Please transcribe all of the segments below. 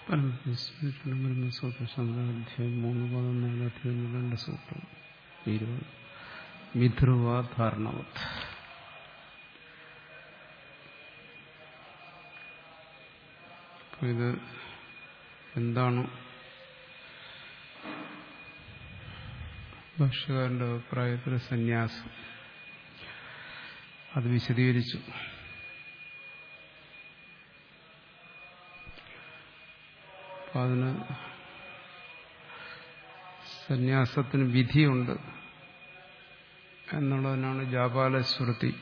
ബ്രഹ്മസൂത്ര ശബ്ദാധ്യായം മൂന്ന് പതിനാല് അധ്യായം രണ്ട് സൂത്രം ഇരുപത് വിധ്രുവ ധാരണവത് ഇത് എന്താണ് ഭാഷ്യകാരന്റെ അഭിപ്രായത്തിൽ സന്യാസം അത് വിശദീകരിച്ചു അപ്പൊ അതിന് സന്യാസത്തിന് വിധിയുണ്ട് എന്നുള്ളതിനാണ് ജാപാലശ്രുതി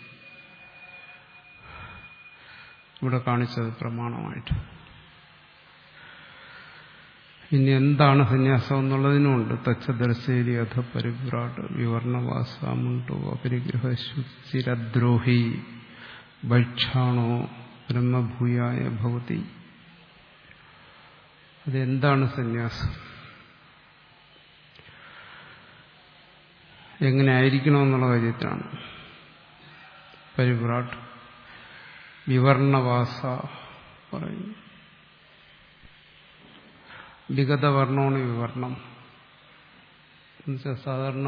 ഇവിടെ കാണിച്ചത് പ്രമാണമായിട്ട് ഇനി എന്താണ് സന്യാസം എന്നുള്ളതിനുമുണ്ട് തച്ചദർശേരി അധ പരിഭ്രാട്ട് വിവർണവാസാമുണ്ടോ അപരിഗ്രഹ ശുചിരദ്രോഹി ഭക്ഷാണോ ബ്രഹ്മഭൂയായ ഭവതി അതെന്താണ് സന്യാസം എങ്ങനെ ആയിരിക്കണമെന്നുള്ള കാര്യത്തിലാണ് പരിഭ്രാട്ട് വിവർണവാസ പറയുന്നു വിഗതവർണ്ണമാണ് വിവർണം എന്നുവെച്ചാൽ സാധാരണ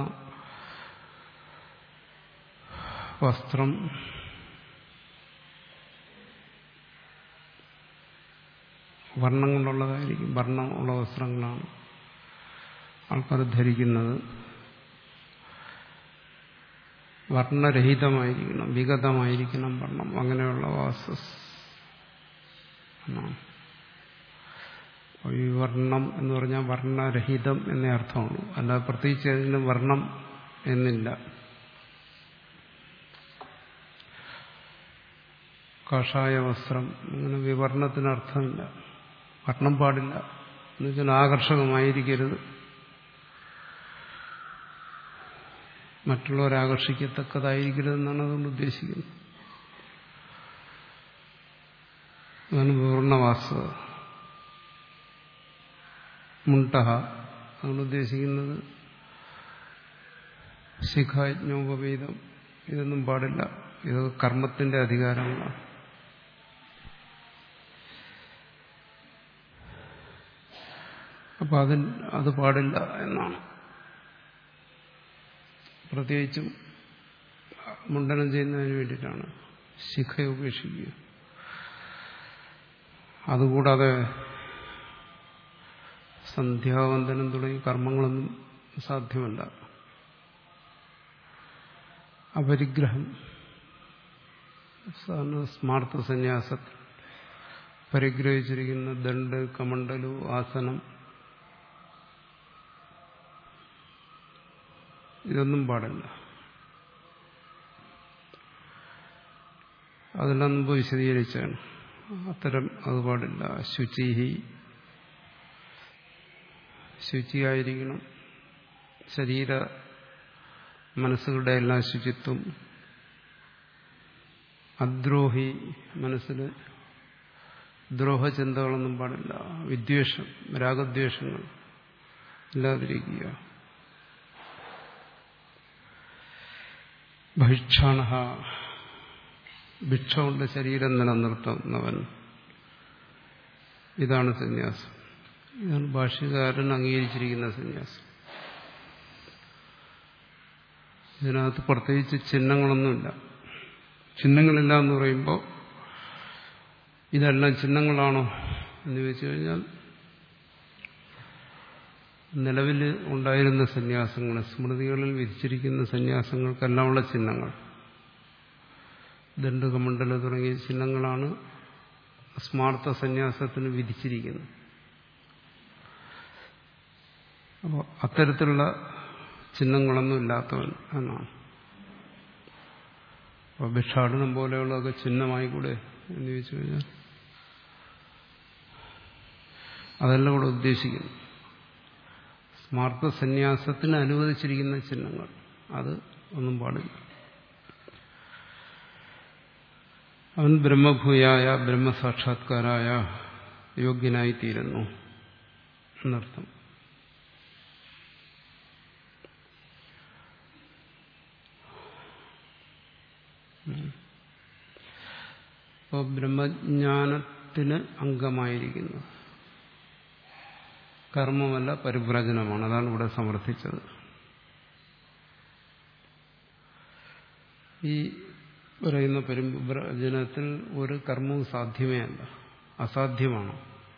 വസ്ത്രം വർണ്ണം കൊണ്ടുള്ളതായിരിക്കും വർണ്ണം ഉള്ള വസ്ത്രങ്ങളാണ് ആൾക്കാർ ധരിക്കുന്നത് വർണ്ണരഹിതമായിരിക്കണം വിഗതമായിരിക്കണം വർണ്ണം അങ്ങനെയുള്ള വാസസ് എന്നാണ് വിവർണം എന്ന് പറഞ്ഞാൽ വർണ്ണരഹിതം എന്നേ അർത്ഥമുള്ളൂ അല്ലാതെ പ്രത്യേകിച്ച് ഏതെങ്കിലും വർണ്ണം എന്നില്ല കാഷായ വസ്ത്രം അങ്ങനെ വിവർണത്തിന് അർത്ഥമില്ല വർണ്ണം പാടില്ല എന്ന് വെച്ചാൽ ആകർഷകമായിരിക്കരുത് മറ്റുള്ളവരെ ആകർഷിക്കത്തക്കതായിരിക്കരുതെന്നാണ് അതുകൊണ്ട് ഉദ്ദേശിക്കുന്നത് അതാണ് വിവർണവാസത മുണ്ടഹ അതുകൊണ്ട് ഉദ്ദേശിക്കുന്നത് ശിഖാജ്ഞോപവേദം ഇതൊന്നും പാടില്ല ഇതൊക്കെ കർമ്മത്തിന്റെ അധികാരങ്ങളാണ് അപ്പൊ അതിൽ അത് പാടില്ല എന്നാണ് പ്രത്യേകിച്ചും മുണ്ടനം ചെയ്യുന്നതിന് വേണ്ടിയിട്ടാണ് ശിഖ ഉപേക്ഷിക്കുക അതുകൂടാതെ സന്ധ്യാവന്തനം തുടങ്ങി കർമ്മങ്ങളൊന്നും സാധ്യമല്ല അപരിഗ്രഹം സ്മാർത്ഥ സന്യാസത്തിൽ പരിഗ്രഹിച്ചിരിക്കുന്ന ദണ്ട് കമണ്ടലു ആസനം ഇതൊന്നും പാടില്ല അതെല്ലാം മുമ്പ് വിശദീകരിച്ചാണ് അത്തരം അത് പാടില്ല ശുചിഹി ശുചിയായിരിക്കണം ശരീര മനസ്സുകളുടെ എല്ലാം ശുചിത്വം അദ്രോഹി മനസ്സിൽ ദ്രോഹചിന്തകളൊന്നും പാടില്ല വിദ്വേഷം രാഗദ്വേഷങ്ങൾ ഇല്ലാതിരിക്കുക ഭൈക്ഷാണ ഭിക്ഷ കൊണ്ട് ശരീരം നിലനിർത്തുന്നവൻ ഇതാണ് സന്യാസം ഇതാണ് ഭാഷ്യകാരൻ അംഗീകരിച്ചിരിക്കുന്ന സന്യാസം ഇതിനകത്ത് പ്രത്യേകിച്ച് ചിഹ്നങ്ങളൊന്നുമില്ല ചിഹ്നങ്ങളില്ല എന്ന് പറയുമ്പോൾ ഇതെല്ലാം ചിഹ്നങ്ങളാണോ എന്ന് ചോദിച്ചു കഴിഞ്ഞാൽ നിലവിൽ ഉണ്ടായിരുന്ന സന്യാസങ്ങൾ സ്മൃതികളിൽ വിധിച്ചിരിക്കുന്ന സന്യാസങ്ങൾക്കെല്ലാം ഉള്ള ചിഹ്നങ്ങൾ ദണ്ഡകമണ്ഡല തുടങ്ങിയ ചിഹ്നങ്ങളാണ് സ്മാർത്ഥ സന്യാസത്തിന് വിധിച്ചിരിക്കുന്നത് അപ്പോൾ അത്തരത്തിലുള്ള ചിഹ്നങ്ങളൊന്നും ഇല്ലാത്തവൻ എന്നാണ് അപ്പോൾ ഭിക്ഷാടനം പോലെയുള്ളതൊക്കെ ചിഹ്നമായി കൂടെ എന്ന് ചോദിച്ചു കഴിഞ്ഞാൽ അതെല്ലാം കൂടെ ഉദ്ദേശിക്കുന്നു സ്മാർത്ഥ സന്യാസത്തിന് അനുവദിച്ചിരിക്കുന്ന ചിഹ്നങ്ങൾ അത് ഒന്നും പാടില്ല അവൻ ബ്രഹ്മഭൂയായ ബ്രഹ്മസാക്ഷാത്കാരായ യോഗ്യനായിത്തീരുന്നു എന്നർത്ഥം അപ്പോൾ ബ്രഹ്മജ്ഞാനത്തിന് അംഗമായിരിക്കുന്നത് കർമ്മമല്ല പരിവ്രജനമാണ് അതാണ് ഇവിടെ സമർത്ഥിച്ചത് ഈ പറയുന്ന പരിവ്രജനത്തിൽ ഒരു കർമ്മവും സാധ്യമേ അല്ല അസാധ്യമാണ്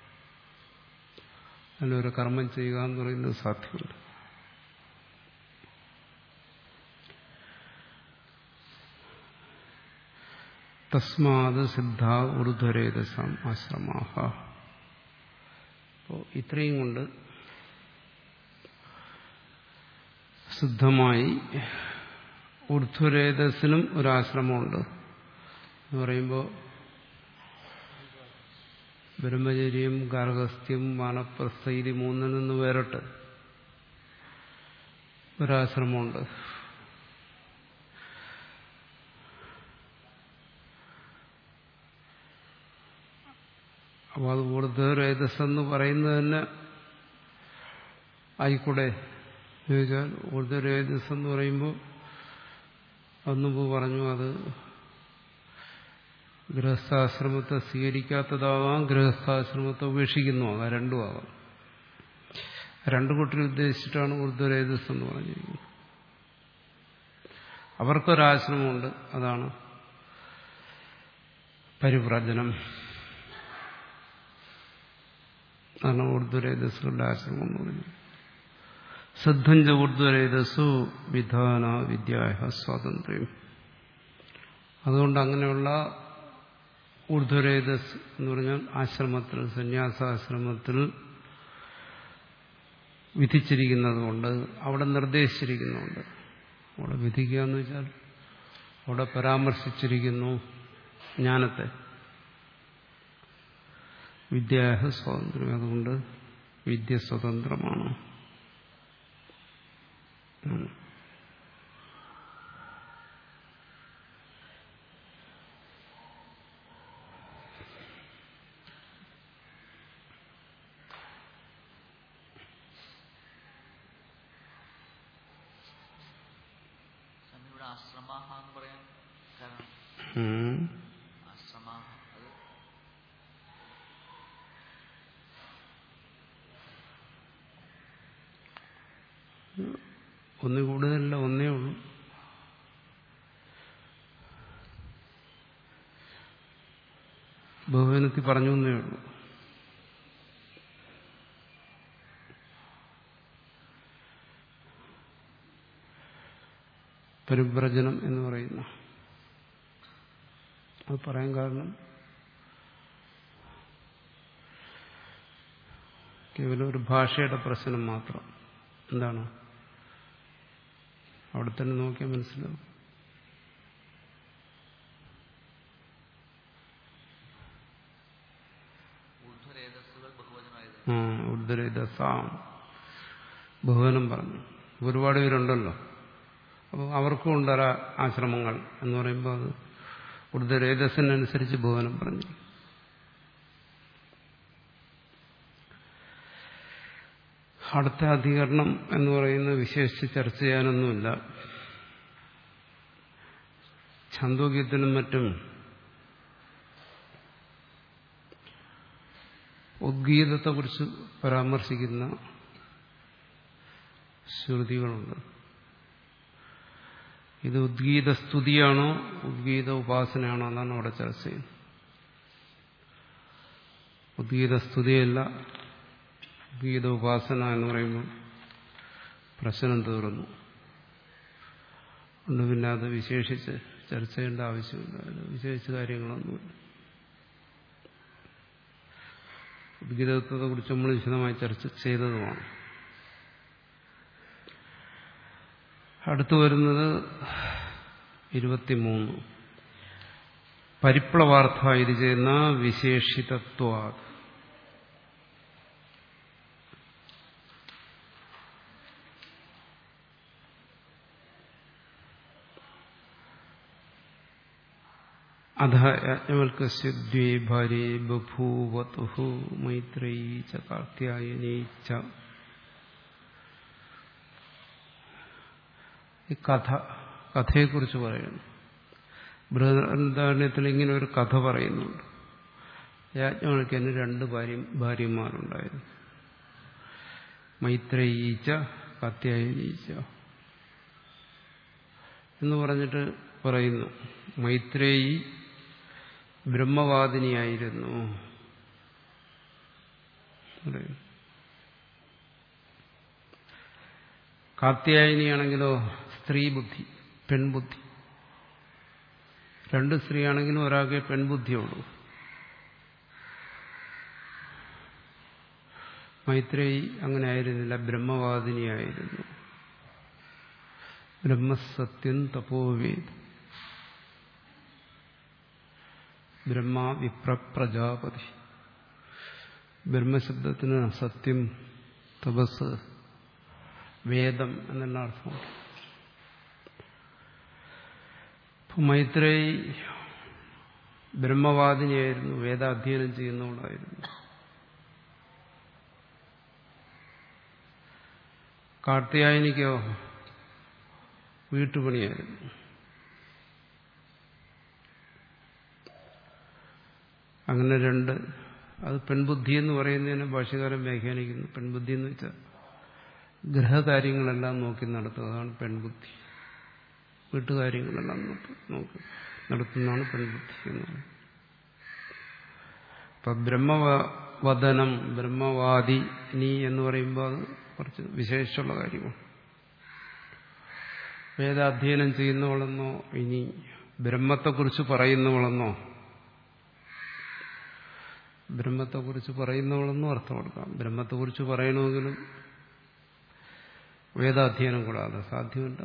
അതിലൊരു കർമ്മം ചെയ്യുക എന്ന് പറയുന്നത് സാധ്യമല്ല തസ്മാത് സിദ്ധ ഊർധ്വരേതസാം ആശ്രമാഹ അപ്പോൾ ഇത്രയും കൊണ്ട് സിദ്ധമായി ഊർധ്വരേതസിനും ഒരാശ്രമമുണ്ട് എന്ന് പറയുമ്പോൾ ബ്രഹ്മചര്യം ഗാർഹസ്ഥ്യം വാനപ്രസ്ഥ ഇത് മൂന്നിൽ നിന്ന് വേറിട്ട് ഒരാശ്രമമുണ്ട് അപ്പോൾ അത് ഊർധ്വരേതസ് എന്ന് പറയുന്നത് തന്നെ ആയിക്കൂടെ ചോദിച്ചാൽ ഊർധ്വരേതസ് എന്ന് പറയുമ്പോൾ അന്നുമ്പ് പറഞ്ഞു അത് ഗൃഹസ്ഥാശ്രമത്തെ സ്വീകരിക്കാത്തതാവാം ഗൃഹസ്ഥാശ്രമത്തെ ഉപേക്ഷിക്കുന്നുമാകാം രണ്ടും ആകാം രണ്ടു കൂട്ടർ ഉദ്ദേശിച്ചിട്ടാണ് ഊർധ്വരേതസ് എന്ന് പറഞ്ഞിരിക്കുന്നത് അവർക്കൊരാശ്രമമുണ്ട് അതാണ് പരിവ്രജനം അതാണ് ഊർധ്വരേതസ്സുകളുടെ ആശ്രമം എന്ന് പറയുന്നത് സിദ്ധഞ്ച ഊർധ്വരേതസ്സു വിധാന വിദ്യായ സ്വാതന്ത്ര്യം അതുകൊണ്ട് അങ്ങനെയുള്ള ഊർധ്വരേതസ് എന്ന് പറഞ്ഞാൽ ആശ്രമത്തിൽ സന്യാസാശ്രമത്തിൽ വിധിച്ചിരിക്കുന്നത് കൊണ്ട് അവിടെ നിർദ്ദേശിച്ചിരിക്കുന്നുണ്ട് അവിടെ വിധിക്കുക എന്ന് വെച്ചാൽ അവിടെ പരാമർശിച്ചിരിക്കുന്നു ജ്ഞാനത്തെ വിദ്യാഹ സ്വാതന്ത്ര്യം അതുകൊണ്ട് വിദ്യ സ്വതന്ത്രമാണ് ഇവിടെ ആശ്രമാഹ എന്ന് പറയാൻ കാരണം ഉം. ആശ്രമാഹ അത് ഒന്ന് കൂടുതലല്ല ഒന്നേ ഉള്ളൂ ബഹുവനത്തിൽ പറഞ്ഞു എന്നേ ഉള്ളൂ പരിവ്രജനം എന്ന് പറയുന്ന അത് പറയാൻ കാരണം കേവലം ഒരു ഭാഷയുടെ പ്രശ്നം മാത്രം എന്താണ് അവിടെ തന്നെ നോക്കിയാൽ മനസ്സിലാവും ഊർധ്വരേതസ്സുകൾ ബഹുവചനമായത് ഉദ്ധരസാം ബഹുവനം പറഞ്ഞു ഒരുപാട് പേരുണ്ടല്ലോ അപ്പോൾ അവർക്കും ഉണ്ടൊരു ആശ്രമങ്ങൾ എന്ന് പറയുമ്പോൾ അത് ഉദ്ധരേതസ്സിനനുസരിച്ച് ബഹുവനം പറഞ്ഞു അടുത്ത അധികരണം എന്ന് പറയുന്നത് വിശേഷിച്ച് ചർച്ച ചെയ്യാനൊന്നുമില്ല ഛന്തോഗ്യത്തിനും മറ്റും ഉദ്ഗീതത്തെക്കുറിച്ച് പരാമർശിക്കുന്ന ശ്രുതികളുണ്ട് ഇത് ഉദ്ഗീത സ്തുതിയാണോ ഉദ്ഗീത ഉപാസനയാണോ എന്നാണ് അവിടെ ചർച്ച ചെയ്യുന്നത് ഉദ്ഗീത സ്തുതിയല്ല ഉദ്ഗീത ഉപാസന എന്ന് പറയുമ്പോൾ പ്രശ്നം തീർന്നു അതുകൊണ്ട് പിന്നെ അത് വിശേഷിച്ച് ചർച്ച ചെയ്യേണ്ട ആവശ്യമില്ല അത് വിശേഷിച്ച കാര്യങ്ങളൊന്നുമില്ല ഉദ്ഗീതത്വത്തെ കുറിച്ച് നമ്മൾ വിശദമായി ചർച്ച ചെയ്തതുമാണ് അടുത്തു വരുന്നത് ഇരുപത്തിമൂന്ന് പരിപ്ലവാർത്ഥ ഇത് ചെയ്യുന്ന വിശേഷിതത്വ അധ യാജ്ഞവൽക്കസ്യ ദ്വേ ഭാര്യേ ബഭൂവതു മൈത്രയീ ച കാർത്യായനീ ച ഈ കഥ കഥയെക്കുറിച്ച് പറയുന്നു ബൃഹദാരണ്യത്തിൽ ഇങ്ങനെ ഒരു കഥ പറയുന്നുണ്ട് യാജ്ഞവൽക്കന് രണ്ട് ഭാര്യ ഭാര്യമാരുണ്ടായിരുന്നു മൈത്രേയീച്ച കാത്യായനീച്ച എന്ന് പറഞ്ഞിട്ട് പറയുന്നു മൈത്രേയി ബ്രഹ്മവാദിനിയായിരുന്നു പറയുന്നു. കാത്യായനിയാണെങ്കിലോ സ്ത്രീ ബുദ്ധി പെൺബുദ്ധി രണ്ട് സ്ത്രീയാണെങ്കിലും ഒരാൾക്ക് പെൺബുദ്ധിയുള്ളൂ മൈത്രേയി അങ്ങനെ ആയിരുന്നില്ല ബ്രഹ്മവാദിനിയായിരുന്നു ബ്രഹ്മസത്യം തപോവേദ് ബ്രഹ്മ വിപ്ര പ്രജാപതി ബ്രഹ്മശബ്ദത്തിന് സത്യം തപസ് വേദം എന്നുള്ള അർത്ഥമുണ്ട് ഇപ്പൊ മൈത്രേയി ബ്രഹ്മവാദിനിയായിരുന്നു വേദാധ്യയനം ചെയ്യുന്നവളായിരുന്നു കാർത്തിയായനിക്കോ വീട്ടുപണിയായിരുന്നു അങ്ങനെ രണ്ട് അത് പെൺബുദ്ധി എന്ന് പറയുന്നതിനെ ഭാഷകാരൻ വ്യാഖ്യാനിക്കുന്നു പെൺബുദ്ധി എന്ന് വെച്ചാൽ ഗ്രഹകാര്യങ്ങളെല്ലാം നോക്കി നടത്തുക അതാണ് പെൺബുദ്ധി വീട്ടുകാര്യങ്ങളെല്ലാം നോക്കി നോക്കി നടത്തുന്നതാണ് പെൺബുദ്ധി എന്ന് പറയുന്നത് ഇപ്പൊ ബ്രഹ്മവദനം ബ്രഹ്മവാദി നീ എന്ന് പറയുമ്പോൾ അത് കുറച്ച് വിശേഷമുള്ള കാര്യമാണ് വേദാധ്യയനം ചെയ്യുന്നവളെന്നോ ഇനി ബ്രഹ്മത്തെക്കുറിച്ച് പറയുന്നവളെന്നോ ബ്രഹ്മത്തെക്കുറിച്ച് പറയുന്നവളെന്നും അർത്ഥം കൊടുക്കാം ബ്രഹ്മത്തെക്കുറിച്ച് പറയണമെങ്കിലും വേദാധ്യയനം കൂടാതെ സാധ്യമല്ല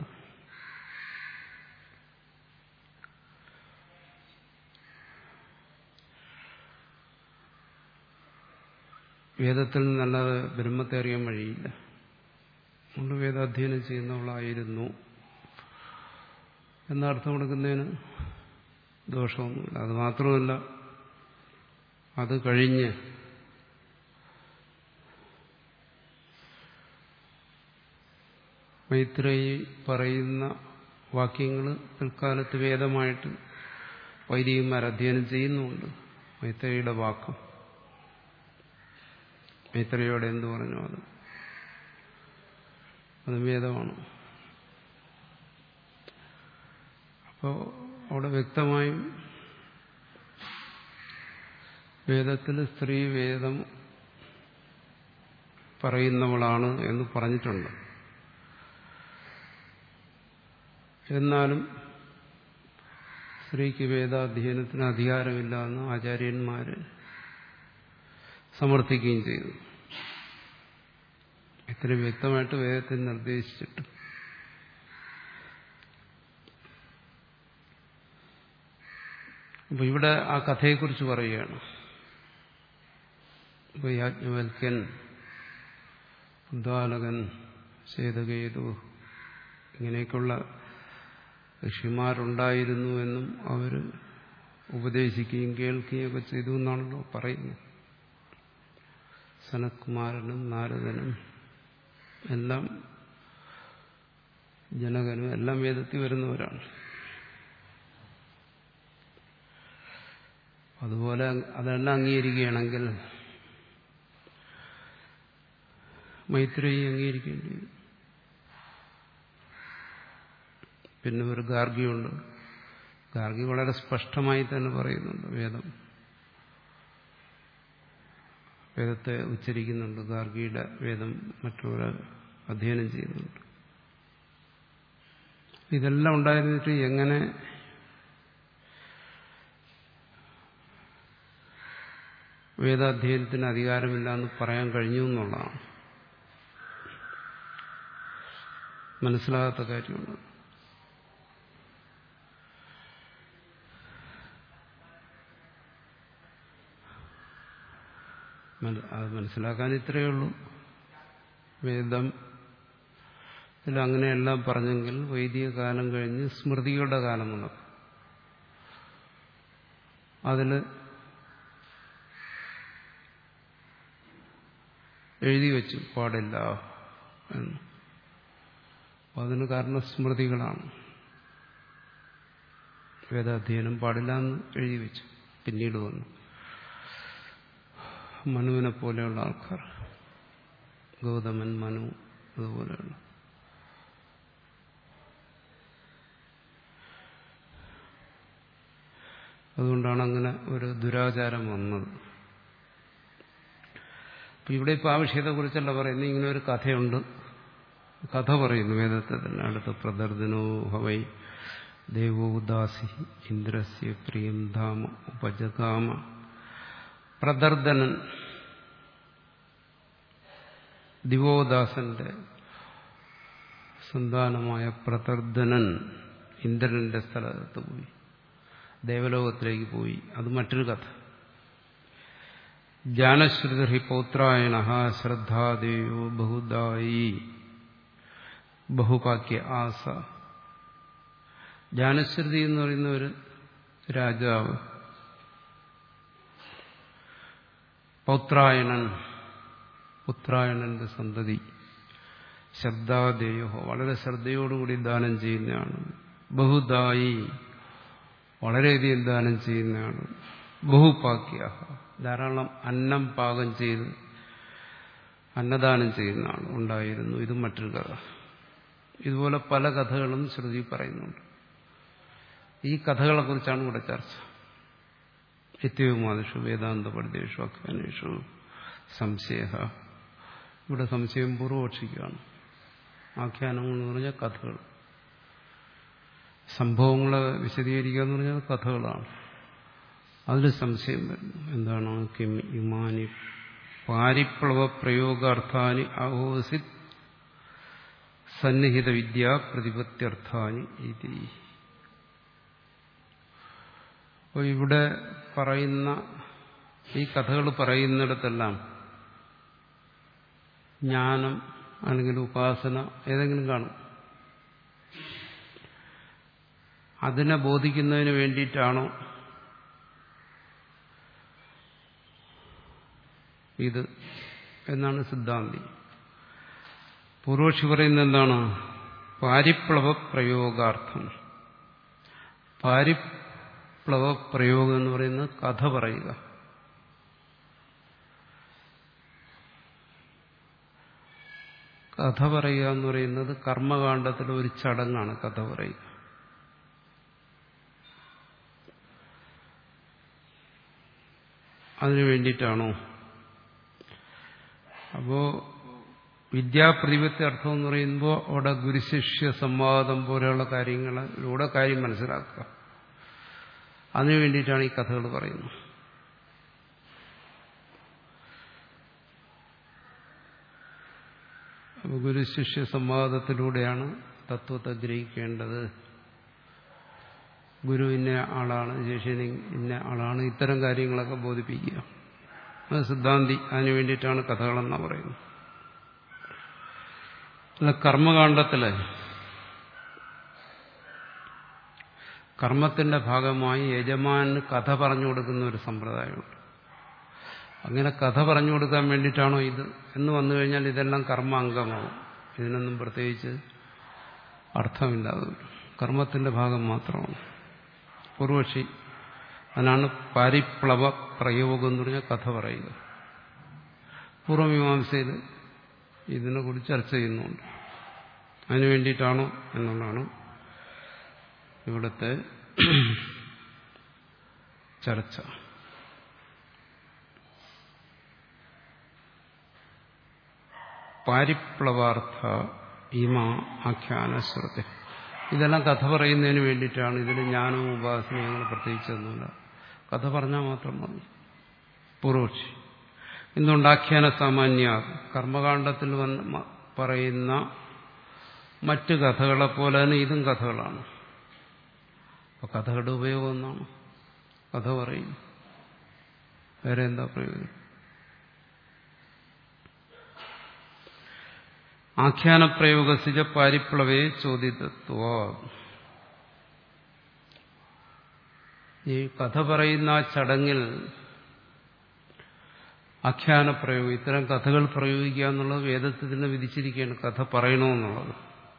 വേദത്തിൽ നിന്നല്ലാതെ ബ്രഹ്മത്തെ അറിയാൻ വഴിയില്ല അതുകൊണ്ട് വേദാധ്യയനം ചെയ്യുന്നവളായിരുന്നു എന്നർത്ഥം കൊടുക്കുന്നതിന് ദോഷമൊന്നുമില്ല അത് മാത്രമല്ല അത് കഴിഞ്ഞ് മൈത്രേയി പറയുന്ന വാക്യങ്ങൾ പിൽക്കാലത്ത് വേദമായിട്ട് വൈദികന്മാർ അധ്യയനം ചെയ്യുന്നുമുണ്ട് മൈത്രേയിയുടെ വാക്കും മൈത്രയോടെ എന്ത് പറഞ്ഞു അത് അത് വേദമാണ് അപ്പോൾ അവിടെ വ്യക്തമായും വേദത്തിൽ സ്ത്രീ വേദം പറയുന്നവളാണ് എന്ന് പറഞ്ഞിട്ടുണ്ട് എന്നാലും സ്ത്രീക്ക് വേദാധ്യയനത്തിന് അധികാരമില്ല എന്ന് ആചാര്യന്മാർ സമർത്ഥിക്കുകയും ചെയ്തു ഇത്രയും വ്യക്തമായിട്ട് വേദത്തിൽ നിർദ്ദേശിച്ചിട്ട് അപ്പൊ ഇവിടെ ആ കഥയെക്കുറിച്ച് പറയുകയാണ് ഇപ്പൊ യാജ്ഞവൽക്കൻ ഉദ്ദാലകൻ ശേതകേതു ഇങ്ങനെയൊക്കെയുള്ള ഋഷിമാരുണ്ടായിരുന്നു എന്നും അവർ ഉപദേശിക്കുകയും കേൾക്കുകയും ഒക്കെ ചെയ്തു എന്നാണല്ലോ പറയുന്നത് സനത്കുമാരനും നാരദനും എല്ലാം ജനകനും എല്ലാം വേദത്തിൽ വരുന്നവരാണ് അതുപോലെ അതെല്ലാം അംഗീകരിക്കുകയാണെങ്കിൽ മൈത്രിയെ അംഗീകരിക്കേണ്ടി വരും പിന്നെ ഒരു ഗാർഗിയുണ്ട് ഗാർഗി വളരെ സ്പഷ്ടമായി തന്നെ പറയുന്നുണ്ട് വേദം വേദത്തെ ഉച്ചരിക്കുന്നുണ്ട് ഗാർഗിയുടെ വേദം മറ്റുള്ളവർ അധ്യയനം ചെയ്യുന്നുണ്ട് ഇതെല്ലാം ഉണ്ടായിരുന്നിട്ട് എങ്ങനെ വേദാധ്യയനത്തിന് അധികാരമില്ല എന്ന് പറയാൻ കഴിഞ്ഞു എന്നുള്ളതാണ് മനസ്സിലാകാത്ത കാര്യമുണ്ട് അത് മനസ്സിലാക്കാൻ ഇത്രയേ ഉള്ളൂ വേദം അങ്ങനെയെല്ലാം പറഞ്ഞെങ്കിൽ വൈദിക കാലം കഴിഞ്ഞ് സ്മൃതികളുടെ കാലം വന്നു അതിൽ എഴുതി വെച്ചു പാടില്ല എന്ന് അതിന് കാരണം സ്മൃതികളാണ് വേദാധ്യയനം പാടില്ല എന്ന് എഴുതി വെച്ചു പിന്നീട് വന്നു മനുവിനെ പോലെയുള്ള ആൾക്കാർ ഗൗതമൻ മനു അതുപോലെയുള്ള അതുകൊണ്ടാണ് അങ്ങനെ ഒരു ദുരാചാരം വന്നത് അപ്പൊ ഇവിടെ ഇപ്പോൾ ആ വിഷയത്തെക്കുറിച്ചല്ല പറയുന്നത് ഇങ്ങനെ ഒരു കഥയുണ്ട് കഥ പറയുന്നു വേദത്തെ തന്നെ അടുത്ത പ്രദർദനോ ഹവൈ ദേവോ ഉദാസി ഇന്ദ്രസ്യ പ്രിയം ധാമ ഉപജകാമ പ്രദർദനൻ ദിവോദാസന്റെ സന്താനമായ പ്രദർദനൻ ഇന്ദ്രന്റെ സ്ഥലത്ത് പോയി ദേവലോകത്തിലേക്ക് പോയി അത് മറ്റൊരു കഥ ജാനശ്രുതി പൗത്രായണ ശ്രദ്ധാദേയോ ബഹുദായി ബഹുപാക്യ ആസ ജാനശ്രുതി എന്ന് പറയുന്ന ഒരു രാജാവ് പൗത്രായണൻ പുത്രായണന്റെ സന്തതി ശബ്ദാദേയോ വളരെ ശ്രദ്ധയോടുകൂടി ദാനം ചെയ്യുന്നതാണ് ബഹുദായി വളരെയധികം ദാനം ചെയ്യുന്നതാണ് ബഹുപാക്യ ധാരാളം അന്നം പാകം ചെയ്ത് അന്നദാനം ചെയ്യുന്നതാണ് ഉണ്ടായിരുന്നു ഇത് മറ്റൊരു കഥ ഇതുപോലെ പല കഥകളും ശ്രുതി പറയുന്നുണ്ട് ഈ കഥകളെക്കുറിച്ചാണ് ഇവിടെ ചർച്ച നിത്യവുമാദിഷു വേദാന്ത പഠിതേഷു അഖ്യാനേഷു സംശയ ഇവിടെ സംശയം പൂർവപക്ഷിക്കുകയാണ് ആഖ്യാനങ്ങൾ എന്ന് പറഞ്ഞാൽ കഥകൾ സംഭവങ്ങളെ വിശദീകരിക്കുക എന്ന് പറഞ്ഞാൽ കഥകളാണ് അതിൽ സംശയം വരുന്നു എന്താണ് കിം ഇമാനി പാരിപ്ലവ പ്രയോഗാർത്ഥാനി അഹോസിത് സന്നിഹിത വിദ്യ പ്രതിപത്യർത്ഥാനി ഇതി അപ്പോൾ ഇവിടെ പറയുന്ന ഈ കഥകൾ പറയുന്നിടത്തെല്ലാം ജ്ഞാനം അല്ലെങ്കിൽ ഉപാസന ഏതെങ്കിലും കാണും അതിനെ ബോധിക്കുന്നതിന് വേണ്ടിയിട്ടാണോ ഇത് എന്നാണ് സിദ്ധാന്തി പൂർവക്ഷി പറയുന്നത് എന്താണ് പാരിപ്ലവ പ്രയോഗാർത്ഥം പാരിപ്ലവ പ്രയോഗം എന്ന് പറയുന്നത് കഥ പറയുക കഥ പറയുക എന്ന് പറയുന്നത് കർമ്മകാണ്ഡത്തിലെ ഒരു ചടങ്ങാണ് കഥ പറയുക അതിനു വേണ്ടിയിട്ടാണോ അപ്പോ വിദ്യാപ്രതിപത്തി അർത്ഥം എന്ന് പറയുമ്പോൾ അവിടെ ഗുരുശിഷ്യ സംവാദം പോലെയുള്ള കാര്യങ്ങളിലൂടെ കാര്യം മനസ്സിലാക്കുക അതിനു വേണ്ടിയിട്ടാണ് ഈ കഥകൾ പറയുന്നത് അപ്പോൾ ഗുരുശിഷ്യ സംവാദത്തിലൂടെയാണ് തത്വത്തെ ഗ്രഹിക്കേണ്ടത് ഗുരു ഇന്ന ആളാണ് ശിഷ്യൻ ഇന്ന ആളാണ് ഇത്തരം കാര്യങ്ങളൊക്കെ ബോധിപ്പിക്കുക അത് സിദ്ധാന്തി അതിനു വേണ്ടിയിട്ടാണ് കഥകളെന്നാണ് പറയുന്നത് അല്ല കർമ്മകാണ്ഡത്തില് കർമ്മത്തിന്റെ ഭാഗമായി യജമാന് കഥ പറഞ്ഞു കൊടുക്കുന്ന ഒരു സമ്പ്രദായമുണ്ട് അങ്ങനെ കഥ പറഞ്ഞു കൊടുക്കാൻ വേണ്ടിയിട്ടാണോ ഇത് എന്ന് വന്നു കഴിഞ്ഞാൽ ഇതെല്ലാം കർമ്മ അംഗമാവും ഇതിനൊന്നും പ്രത്യേകിച്ച് അർത്ഥമില്ലാതെ വരും കർമ്മത്തിന്റെ ഭാഗം മാത്രമാണ് പൂർവക്ഷി അതിനാണ് പാരിപ്ലവ പ്രയോഗം എന്ന് പറഞ്ഞാൽ കഥ പറയുക പൂർവമീമാംസയിൽ ഇതിനെക്കുറിച്ച് ചർച്ച ചെയ്യുന്നുണ്ട് അതിനു വേണ്ടിയിട്ടാണോ എന്നുള്ളതാണ് ഇവിടുത്തെ ചർച്ച പാരിപ്ലവാർത്ഥ ഇമ ആഖ്യാന ശ്രുതി ഇതെല്ലാം കഥ പറയുന്നതിന് വേണ്ടിയിട്ടാണ് ഇതിൽ ജ്ഞാനവും ഉപാസനയും അങ്ങനെ പ്രത്യേകിച്ചൊന്നുമില്ല കഥ പറഞ്ഞാൽ മാത്രം മതി പൂർവക്ഷി എന്തുകൊണ്ട് ആഖ്യാന സാമാന്യ കർമ്മകാണ്ഡത്തിൽ വന്ന് പറയുന്ന മറ്റ് കഥകളെ പോലെ തന്നെ ഇതും കഥകളാണ് അപ്പൊ കഥകളുടെ ഉപയോഗം എന്നാണ് കഥ പറയും വേറെ എന്താ പ്രയോജനം ആഖ്യാനപ്രയോഗസിച്ച പാരിപ്ലവേ ചോദിതത്വ ഈ കഥ പറയുന്ന ആ ചടങ്ങിൽ ആഖ്യാനപ്രയോഗം ഇത്തരം കഥകൾ പ്രയോഗിക്കുക എന്നുള്ളത് വേദത്തിൽ തന്നെ വിധിച്ചിരിക്കുകയാണ് കഥ പറയണമെന്നുള്ളത്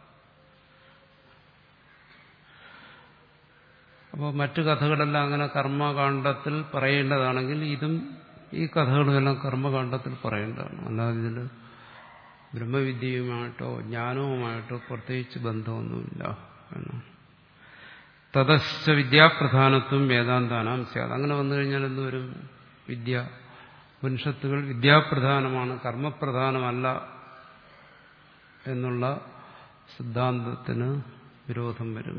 അപ്പോൾ മറ്റു കഥകളെല്ലാം അങ്ങനെ കർമ്മകാണ്ഡത്തിൽ പറയേണ്ടതാണെങ്കിൽ ഇതും ഈ കഥകളുമെല്ലാം കർമ്മകാണ്ഡത്തിൽ പറയേണ്ടതാണ് അല്ലാതെ ഇതിൽ ബ്രഹ്മവിദ്യയുമായിട്ടോ ജ്ഞാനവുമായിട്ടോ പ്രത്യേകിച്ച് ബന്ധമൊന്നുമില്ല എന്നാണ് തതശ്ച വിദ്യാപ്രധാനത്വം വേദാന്താനാം സ്യാത് അങ്ങനെ വന്നു കഴിഞ്ഞാൽ എന്തുവരും വിദ്യ ഉപനിഷത്തുകൾ വിദ്യാപ്രധാനമാണ് കർമ്മപ്രധാനമല്ല എന്നുള്ള സിദ്ധാന്തത്തിന് വിരോധം വരും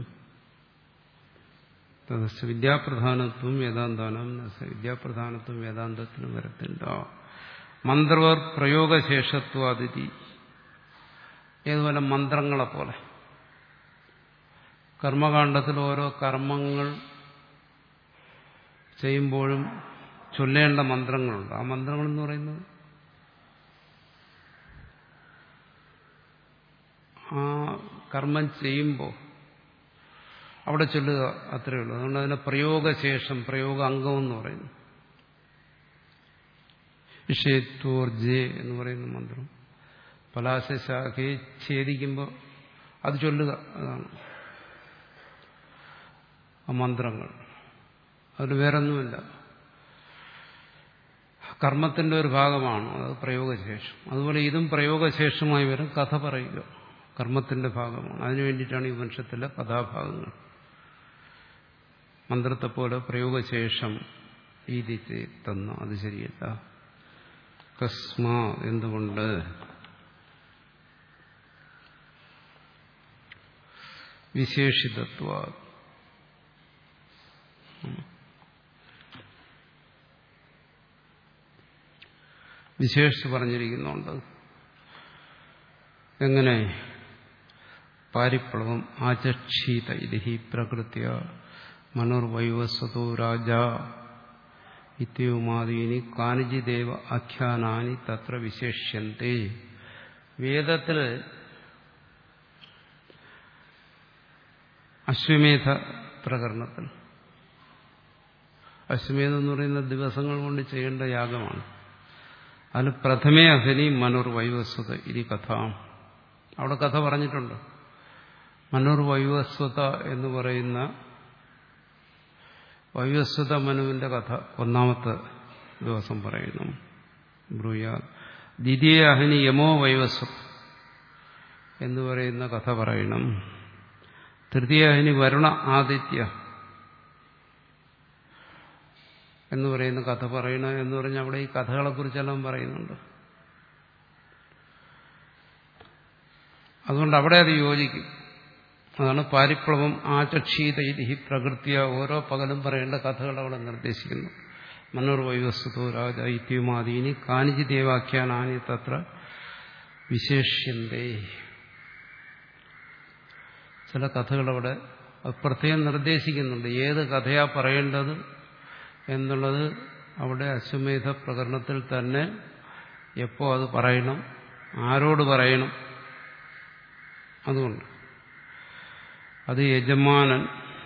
തദസ് വിദ്യാപ്രധാനത്വം വേദാന്താനം വിദ്യാപ്രധാനത്വം വേദാന്തത്തിന് വരത്തില്ല മന്ത്രവർ പ്രയോഗശേഷത്വാതിഥി ഏതുപോലെ മന്ത്രങ്ങളെ പോലെ കർമ്മകാണ്ഡത്തിൽ ഓരോ കർമ്മങ്ങൾ ചെയ്യുമ്പോഴും ചൊല്ലേണ്ട മന്ത്രങ്ങളുണ്ട് ആ മന്ത്രങ്ങൾ എന്ന് പറയുന്നത് ആ കർമ്മം ചെയ്യുമ്പോൾ അവിടെ ചൊല്ലുക അത്രയേ ഉള്ളൂ അതുകൊണ്ട് അതിനെ പ്രയോഗശേഷം പ്രയോഗ അംഗം എന്ന് പറയുന്നു ഇഷേത്വോർജെ എന്ന് പറയുന്ന മന്ത്രം പലാശശാഖയെ ഛേദിക്കുമ്പോൾ അത് ചൊല്ലുക അതാണ് ആ മന്ത്രങ്ങൾ അതിൽ വേറൊന്നുമില്ല കർമ്മത്തിന്റെ ഒരു ഭാഗമാണ് അത് പ്രയോഗശേഷം അതുപോലെ ഇതും പ്രയോഗശേഷമായി വരും കഥ പറയുക കർമ്മത്തിന്റെ ഭാഗമാണ് അതിനു വേണ്ടിയിട്ടാണ് ഈ വംശത്തിലെ കഥാഭാഗങ്ങൾ മന്ത്രത്തെ പോലെ പ്രയോഗശേഷം രീതി തന്ന അത് ശരിയല്ല കസ്മാ എന്തുകൊണ്ട് വിശേഷിതത്വ വിശേഷിച്ച് പറഞ്ഞിരിക്കുന്നുണ്ട് എങ്ങനെ പാരിപ്ലവം ആചക്ഷീത ഇതി പ്രകൃത്യ മനുർവൈവസ്വതോ രാജ ഇത്യവുമാദീനി കാനിജിദേവ ആഖ്യാനാനി തത്ര വിശേഷ്യന്തി വേദത്തിൽ അശ്വമേധ പ്രകരണത്തിൽ അശ്വമേധം എന്ന് പറയുന്ന ദിവസങ്ങൾ കൊണ്ട് ചെയ്യേണ്ട യാഗമാണ് അതിന് പ്രഥമേ അഹനി മനോർ വൈവസ്വത ഇതി കഥ അവിടെ കഥ പറഞ്ഞിട്ടുണ്ട് മനോർ വൈവസ്വത എന്ന് പറയുന്ന വൈവസ്വത മനുവിന്റെ കഥ ഒന്നാമത്തെ ദിവസം പറയുന്നു ബ്രൂയ ദ്വിതീയ അഹനി യമോ വൈവസ്വത് എന്ന് പറയുന്ന കഥ പറയണം തൃതീയ അഹനി വരുണ ആദിത്യ എന്ന് പറയുന്ന കഥ പറയണം എന്ന് പറഞ്ഞാൽ അവിടെ ഈ കഥകളെക്കുറിച്ചെല്ലാം പറയുന്നുണ്ട് അതുകൊണ്ട് അവിടെ അത് യോജിക്കും അതാണ് പാരിപ്ലവം ആചക്ഷീത ഇതി പ്രകൃതിയ ഓരോ പകലും പറയേണ്ട കഥകൾ അവിടെ നിർദ്ദേശിക്കുന്നു മനോർ വൈവസ്തുതോ രാജ ഇത്യുമാദീനി കാനിജി ദേവാഖ്യാനാനി തത്ര വിശേഷ്യന്തേ ചില കഥകളവിടെ പ്രത്യേകം നിർദ്ദേശിക്കുന്നുണ്ട് ഏത് കഥയാ പറയേണ്ടത് എന്നുള്ളത് അവിടെ അശ്വമേധ പ്രകരണത്തിൽ തന്നെ എപ്പോ അത് പറയണം ആരോട് പറയണം അതുകൊണ്ട് അത് യജമാനൻ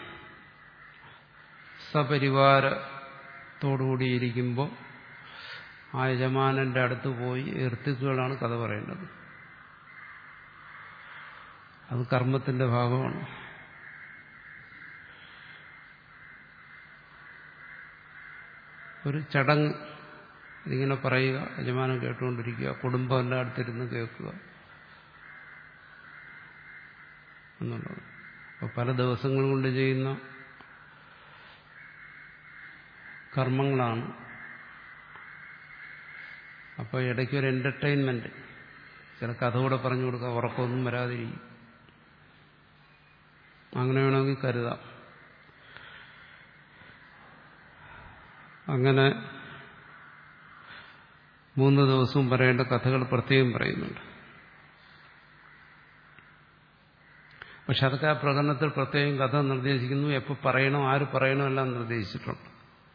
സപരിവാരത്തോടുകൂടിയിരിക്കുമ്പോൾ ആ യജമാനന്റെ അടുത്ത് പോയി എർത്തുക്കുകളാണ് കഥ പറയേണ്ടത് അത് കർമ്മത്തിന്റെ ഭാഗമാണ് ഒരു ചടങ്ങ് ഇതിങ്ങനെ പറയുക യജമാനം കേട്ടുകൊണ്ടിരിക്കുക കുടുംബം എല്ലാം അടുത്തിരുന്ന് കേൾക്കുക എന്നുള്ളത് അപ്പോൾ പല ദിവസങ്ങൾ കൊണ്ട് ചെയ്യുന്ന കർമ്മങ്ങളാണ് അപ്പോൾ ഇടയ്ക്ക് ഒരു എന്റർടൈൻമെന്റ് ചില കഥ കൂടെ പറഞ്ഞു കൊടുക്കുക ഉറക്കമൊന്നും വരാതിരിക്കും അങ്ങനെ വേണമെങ്കിൽ കരുതാം അങ്ങനെ മൂന്ന് ദിവസവും പറയേണ്ട കഥകൾ പ്രത്യേകം പറയുന്നുണ്ട് പക്ഷെ അതൊക്കെ ആ പ്രകടനത്തിൽ പ്രത്യേകം കഥ നിർദ്ദേശിക്കുന്നു എപ്പോൾ പറയണം ആര് പറയണം എല്ലാം നിർദ്ദേശിച്ചിട്ടുണ്ട്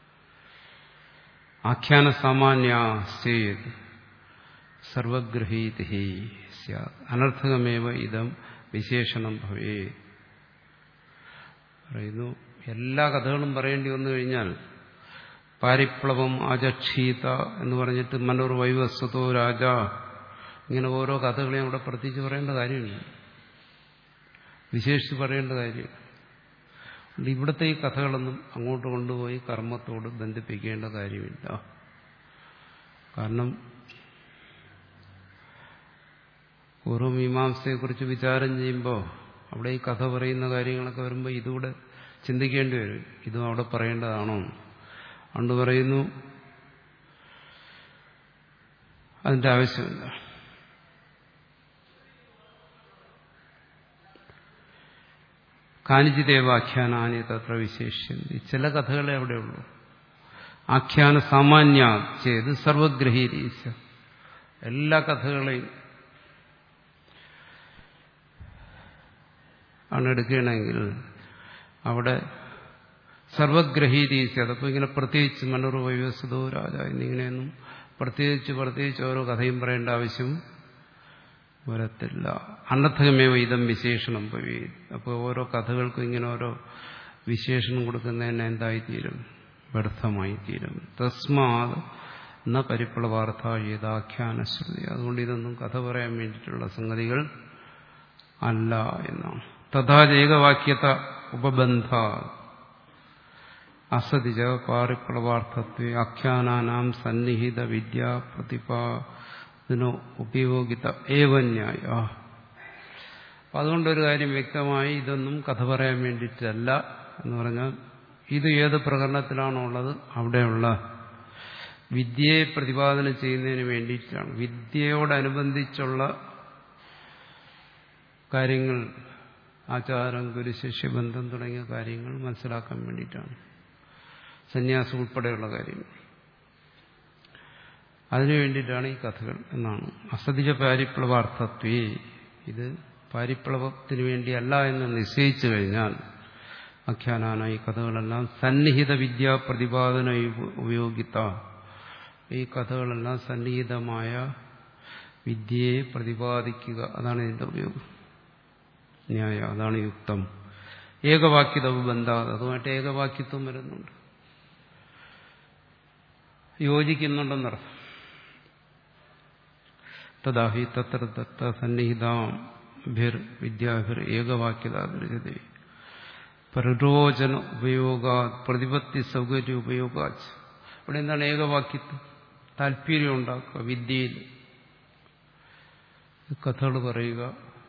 ആഖ്യാന സാമാന്യ സേത് സർവഗ്രഹീതി അനർത്ഥകമേവ ഇതം വിശേഷണം ഭവേ പറയുന്നു എല്ലാ കഥകളും പറയേണ്ടി വന്നു കഴിഞ്ഞാൽ പാരിപ്ലവം അജക്ഷീത എന്ന് പറഞ്ഞിട്ട് മനോർ വൈവസ്വതോ രാജ ഇങ്ങനെ ഓരോ കഥകളെയും അവിടെ പ്രത്യേകിച്ച് പറയേണ്ട കാര്യമില്ല വിശേഷിച്ച് പറയേണ്ട കാര്യം ഇവിടുത്തെ ഈ കഥകളൊന്നും അങ്ങോട്ട് കൊണ്ടുപോയി കർമ്മത്തോട് ബന്ധിപ്പിക്കേണ്ട കാര്യമില്ല കാരണം പൂർവ്വമീമാംസയെക്കുറിച്ച് വിചാരം ചെയ്യുമ്പോൾ അവിടെ ഈ കഥ പറയുന്ന കാര്യങ്ങളൊക്കെ വരുമ്പോൾ ഇതുകൂടെ ചിന്തിക്കേണ്ടി വരും ഇതും അവിടെ പറയേണ്ടതാണോ അതുകൊണ്ട് പറയുന്നു അതിന്റെ ആവശ്യമില്ല കാനിജിദേവാഖ്യാനാനി തത്ര വിശേഷ്യം ചില കഥകളെ അവിടെയുള്ളൂ ആഖ്യാന സാമാന്യ ചെയ്ത് സർവഗ്രഹീരീശ എല്ലാ കഥകളെയും ആണ് എടുക്കുകയാണെങ്കിൽ അവിടെ സർവഗ്രഹീരീശ അതപ്പോൾ ഇങ്ങനെ പ്രത്യേകിച്ച് മനോർ വൈവസ്തോ രാജ എന്നിങ്ങനെയൊന്നും പ്രത്യേകിച്ച് പ്രത്യേകിച്ച് ഓരോ കഥയും പറയേണ്ട ആവശ്യം വരത്തില്ല അനർത്ഥകമേവ ഇതം വിശേഷണം പവി അപ്പോൾ ഓരോ കഥകൾക്കും ഇങ്ങനെ ഓരോ വിശേഷണം കൊടുക്കുന്നതിന് എന്തായിത്തീരും വ്യർത്ഥമായി തീരും തസ്മാത് എന്ന പരിപ്ലവാർത്ഥ ഏതാഖ്യാന ശ്രുതി അതുകൊണ്ട് ഇതൊന്നും കഥ പറയാൻ വേണ്ടിയിട്ടുള്ള സംഗതികൾ അല്ല എന്നാണ് തഥാ ഏകവാക്യത ഉപബന്ധ അസതിജ പാരിപ്ലവാർത്ഥത്വ ആഖ്യാനാനാം സന്നിഹിത വിദ്യ പ്രതിപാദനോ ഉപയോഗിത ഏവന്യായ അതുകൊണ്ടൊരു കാര്യം വ്യക്തമായി ഇതൊന്നും കഥ പറയാൻ വേണ്ടിയിട്ടല്ല എന്ന് പറഞ്ഞാൽ ഇത് ഏത് പ്രകരണത്തിലാണോ ഉള്ളത് അവിടെയുള്ള വിദ്യയെ പ്രതിപാദനം ചെയ്യുന്നതിന് വേണ്ടിയിട്ടാണ് വിദ്യയോടനുബന്ധിച്ചുള്ള കാര്യങ്ങൾ ആചാരം ഗുരുശിഷ്യബന്ധം തുടങ്ങിയ കാര്യങ്ങൾ മനസ്സിലാക്കാൻ വേണ്ടിയിട്ടാണ് സന്യാസം ഉൾപ്പെടെയുള്ള കാര്യങ്ങൾ അതിനു വേണ്ടിയിട്ടാണ് ഈ കഥകൾ എന്നാണ് അസതിജ പാരിപ്ലവാർത്ഥത്വേ ഇത് പാരിപ്ലവത്തിന് വേണ്ടിയല്ല എന്ന് നിശ്ചയിച്ചു കഴിഞ്ഞാൽ ആഖ്യാനാന ഈ കഥകളെല്ലാം സന്നിഹിത വിദ്യാ പ്രതിപാദന ഉപയോഗിത്ത ഈ കഥകളെല്ലാം സന്നിഹിതമായ വിദ്യയെ പ്രതിപാദിക്കുക അതാണ് ഇതിന്റെ ഉപയോഗം ന്യായ അതാണ് യുക്തം ഏകവാക്യത ബന്ധ അതുമായിട്ട് ഏകവാക്യത്വം വരുന്നുണ്ട് യോജിക്കുന്നുണ്ടെന്നർത്ഥം തഥാഹി തത്ര തത്ത സന്നിഹിതാഭിർ വിദ്യാഭിർ ഏകവാക്യത ദൃശ്യതേ പ്രരോചന ഉപയോഗ പ്രതിപത്തി സൗകര്യ ഉപയോഗാച്ച് അവിടെ എന്താണ് ഏകവാക്യത്വം താല്പര്യം ഉണ്ടാക്കുക വിദ്യയിൽ കഥകൾ പറയുക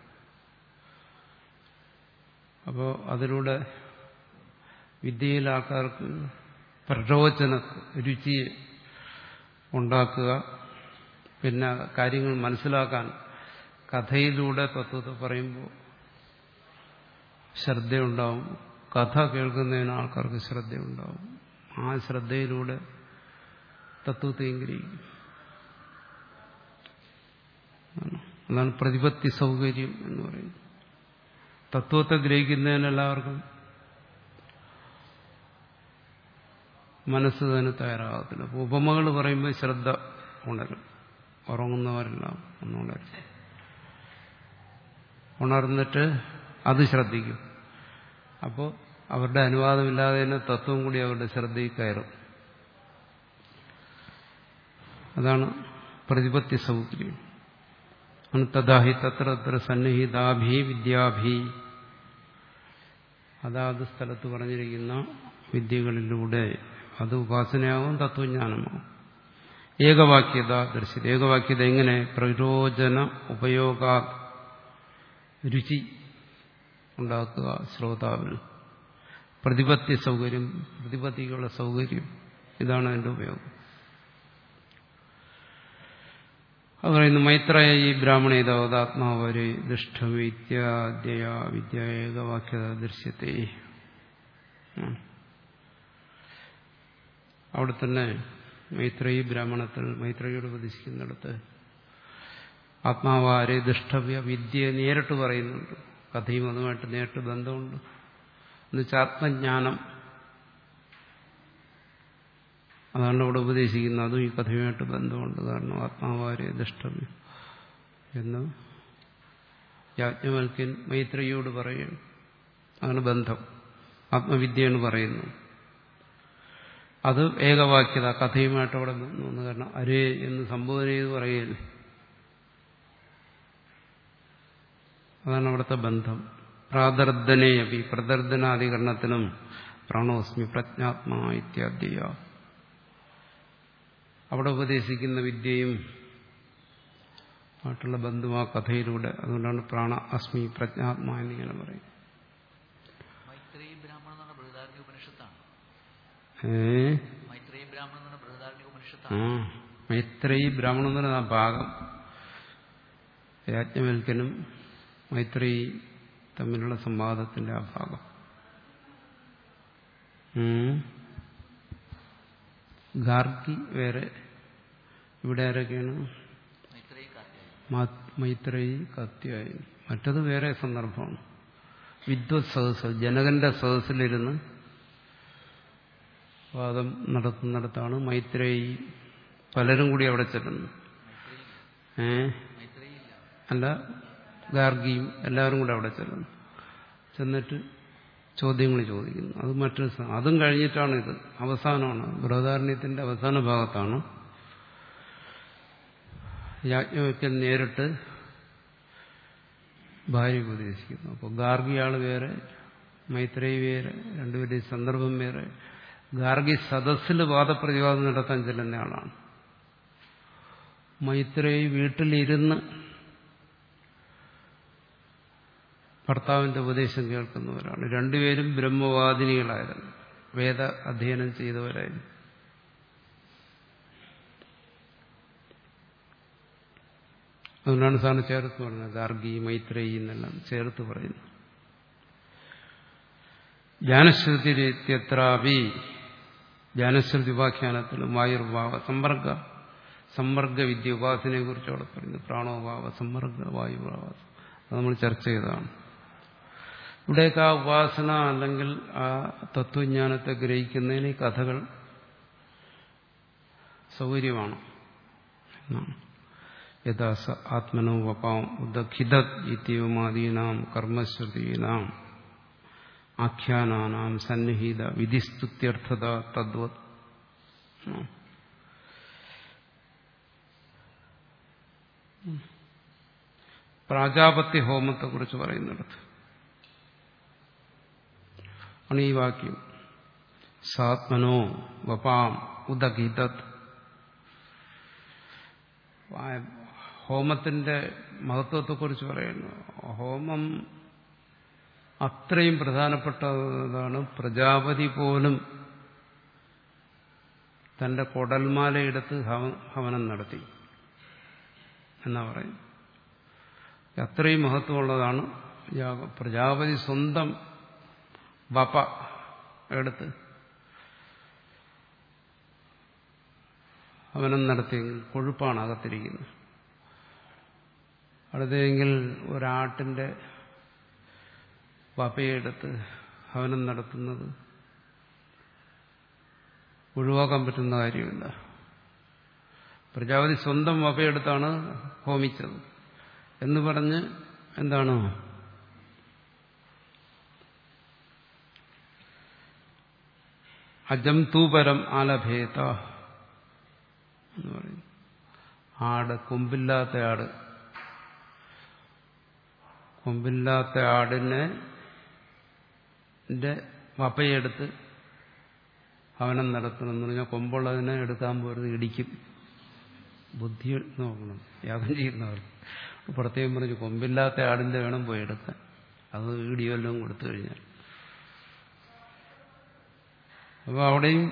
അപ്പോൾ അതിലൂടെ വിദ്യയിൽ ആൾക്കാർക്ക് പ്രരോചന രുചിയെ ഉണ്ടാക്കുക പിന്നെ കാര്യങ്ങൾ മനസ്സിലാക്കാൻ കഥയിലൂടെ തത്വത്തെ പറയുമ്പോൾ ശ്രദ്ധയുണ്ടാവും കഥ കേൾക്കുന്നതിന് ആൾക്കാർക്ക് ശ്രദ്ധയുണ്ടാവും ആ ശ്രദ്ധയിലൂടെ തത്വത്തെ ഗ്രഹിക്കും അതാണ് പ്രതിപത്തി സൗകര്യം എന്ന് പറയുന്നത് തത്വത്തെ ഗ്രഹിക്കുന്നതിന് എല്ലാവർക്കും മനസ്സ് തന്നെ തയ്യാറാകത്തില്ല അപ്പോൾ ഉപമകൾ പറയുമ്പോൾ ശ്രദ്ധ ഉണരും ഉറങ്ങുന്നവരെല്ലാം ഒന്നുണരും ഉണർന്നിട്ട് അത് ശ്രദ്ധിക്കും അപ്പോൾ അവരുടെ അനുവാദമില്ലാതെ തന്നെ തത്വം കൂടി അവരുടെ ശ്രദ്ധയിൽ കയറും അതാണ് പ്രതിപത്തി സൗകര്യം തഥാഹി തത്ര തത്ര സന്നിഹിതാഭി വിദ്യാഭി അതാത് സ്ഥലത്ത് പറഞ്ഞിരിക്കുന്ന വിദ്യകളിലൂടെ അത് ഉപാസനയാവും തത്വജ്ഞാനമാവും ഏകവാക്യത ദർശിത ഏകവാക്യത എങ്ങനെ പ്രയോജന ഉപയോഗ രുചി ഉണ്ടാക്കുക ശ്രോതാവിൽ പ്രതിപത്തി സൗകര്യം പ്രതിപത്തിക്കുള്ള സൗകര്യം ഇതാണ് അതിന്റെ ഉപയോഗം അത് പറയുന്നു മൈത്രയ ഈ ബ്രാഹ്മണേതാവതാത്മാവരെ ദുഷ്ടവിദ്യാദ്യയ വിദ്യ ഏകവാക്യത ദൃശ്യത്തെ അവിടെ തന്നെ മൈത്രയി ബ്രാഹ്മണത്തിൽ മൈത്രയോട് ഉപദേശിക്കുന്നിടത്ത് ആത്മാവാരെ ദുഷ്ടവ്യ വിദ്യയെ നേരിട്ട് പറയുന്നുണ്ട് കഥയും അതുമായിട്ട് നേരിട്ട് ബന്ധമുണ്ട് എന്നുവെച്ചാൽ ആത്മജ്ഞാനം അതാണ് ഇവിടെ ഉപദേശിക്കുന്നത് അതും ഈ കഥയുമായിട്ട് ബന്ധമുണ്ട് കാരണം ആത്മാവാരെ ദുഷ്ടവ്യം എന്ന് യാജ്ഞവൽക്കൻ മൈത്രയോട് പറയുന്നു അതാണ് ബന്ധം ആത്മവിദ്യയാണ് പറയുന്നു അത് ഏകവാക്യത കഥയുമായിട്ട് അവിടെ നിന്ന് കാരണം അരേ എന്ന് സംബോധന ചെയ്ത് പറയല്ലേ അതാണ് അവിടുത്തെ ബന്ധം പ്രാദർദ്ധനയപി പ്രദർദ്ധനാധികരണത്തിനും പ്രാണോസ്മി പ്രജ്ഞാത്മാ ഇത്യാദ്യ അവിടെ ഉപദേശിക്കുന്ന വിദ്യയും ആയിട്ടുള്ള ബന്ധം ആ കഥയിലൂടെ അതുകൊണ്ടാണ് പ്രാണ അസ്മി പ്രജ്ഞാത്മ എന്നിങ്ങനെ പറയും മൈത്രേയി ബ്രാഹ്മണൻ എന്ന് പറഞ്ഞ ബൃഹദാരണ്യ ഉപനിഷത്താണ് ഏ മൈത്രേയി ബ്രാഹ്മണൻ എന്ന് പറഞ്ഞ ബൃഹദാരണ്യ ആ ഉപനിഷത്താണ് മൈത്രേയി ബ്രാഹ്മണൻ എന്ന് പറയുന്ന ആ ഭാഗം യാജ്ഞവൽക്കനും മൈത്രേയി തമ്മിലുള്ള സംവാദത്തിന്റെ ആ ഭാഗം ഉം. ഗാർഗി വേറെ ഇവിടെ ആരൊക്കെയാണ് മൈത്രേയി കാർത്തികേയൻ മാ- മൈത്രേയി കത്യായി മറ്റത് വേറെ സന്ദർഭമാണ് വിദ്വത് സദസ് ജനകന്റെ സദസ്സിലിരുന്ന് വാദം നടത്തുന്നിടത്താണ് മൈത്രേയി പലരും കൂടി അവിടെ ചെല്ലുന്നു ഏ മൈത്രേയി ഇല്ല അല്ല ഗാർഗിയും എല്ലാവരും കൂടെ അവിടെ ചെല്ലുന്നു ചെന്നിട്ട് ചോദ്യങ്ങൾ ചോദിക്കുന്നു അത് മറ്റൊരു സ- അതും കഴിഞ്ഞിട്ടാണ് ഇത് അവസാനമാണ് ബൃഹദാരണ്യത്തിന്റെ അവസാന ഭാഗത്താണ് യാജ്ഞവയ്ക്കൽ നേരിട്ട് ഭാര്യ ഉപദേശിക്കുന്നു അപ്പോൾ ഗാർഗിയാൾ വേറെ മൈത്രേയി വേറെ രണ്ടുപേരുടെയും സന്ദർഭം വേറെ ഗാർഗി സദസ്സിൽ വാദപ്രതിവാദം നടത്താൻ ചെല്ലുന്ന ആളാണ് മൈത്രേയി വീട്ടിലിരുന്ന് ഭർത്താവിന്റെ ഉപദേശം കേൾക്കുന്നവരാണ് രണ്ടുപേരും ബ്രഹ്മവാദിനികളായിരുന്നു വേദ അധ്യയനം ചെയ്തവരായിരുന്നു അതുകൊണ്ടാണ് സാറിന് ചേർത്ത് പറഞ്ഞത് ഗാർഗി മൈത്രേയി എന്നെല്ലാം ചേർത്ത് പറയുന്നു ജ്ഞാനശ്രുതിരെത്യത്രാപി ജ്ഞാനശ്രുതി ഉപാഖ്യാനത്തിലും വായുർഭാവ സമ്പർക്ക സമ്പർക്ക വിദ്യ ഉപാസനയെ കുറിച്ച് അവിടെ പറയുന്നു പ്രാണോഭാവ സമ്പർക്ക വായുഭാവ അത് നമ്മൾ ചർച്ച ചെയ്തതാണ് ഇവിടെയൊക്കെ ആ ഉപാസന അല്ലെങ്കിൽ ആ തത്വജ്ഞാനത്തെ ഗ്രഹിക്കുന്നതിന് ഈ കഥകൾ സൗകര്യമാണ് എന്നാണ് യഥാ സ ആത്മനോ വപാം ഉദഖിതത് ഇത്യവുമാദീനാം കർമ്മശ്രുതീനാം ആഖ്യാനാനാം സന്നിഹിത വിധിസ്തുത്യർത്ഥത തദ്വത് പ്രാജാപത്യ ഹോമത്തെ കുറിച്ച് പറയുന്നിടത്ത് ആണ് ഈ വാക്യം സാത്മനോ വപാം ഉദഗീതത് ഹോമത്തിന്റെ മഹത്വത്തെക്കുറിച്ച് പറയുന്നു ഹോമം അത്രയും പ്രധാനപ്പെട്ടതാണ് പ്രജാപതി പോലും തന്റെ കൊടൽമാലയെടുത്ത് ഹവ- ഹവനം നടത്തി എന്നാ പറയും അത്രയും മഹത്വമുള്ളതാണ് യാഗം പ്രജാപതി സ്വന്തം വപ എടുത്ത് ഹവനം നടത്തിയെങ്കിൽ കൊഴുപ്പാണ് അകത്തിരിക്കുന്നത് അടുത്തെങ്കിൽ ഒരാട്ടിന്റെ വപയെടുത്ത് ഹവനം നടത്തുന്നത് ഒഴിവാക്കാൻ പറ്റുന്ന കാര്യമില്ല പ്രജാപതി സ്വന്തം വപയെടുത്താണ് ഹോമിച്ചത് എന്ന് പറഞ്ഞ് എന്താണ് അജം തൂപരം ആലഭേത എന്ന് പറയും ആട് കൊമ്പില്ലാത്ത ആട് കൊമ്പില്ലാത്ത ആടിനെ ന്റെ വപ്പയെടുത്ത് ഹവനം നടത്തണം എന്ന് പറഞ്ഞാൽ കൊമ്പുള്ളതിനെ എടുക്കാൻ പോരുത് ഇടിക്കും ബുദ്ധി നോക്കണം യാഗം ചെയ്യുന്നവർ പ്രത്യേകം പറഞ്ഞു കൊമ്പില്ലാത്ത ആടിന്റെ വേണം പോയി എടുക്കാൻ അത് ഇടിയെല്ലാം കൊടുത്തു കഴിഞ്ഞാൽ അപ്പോൾ അവിടെയും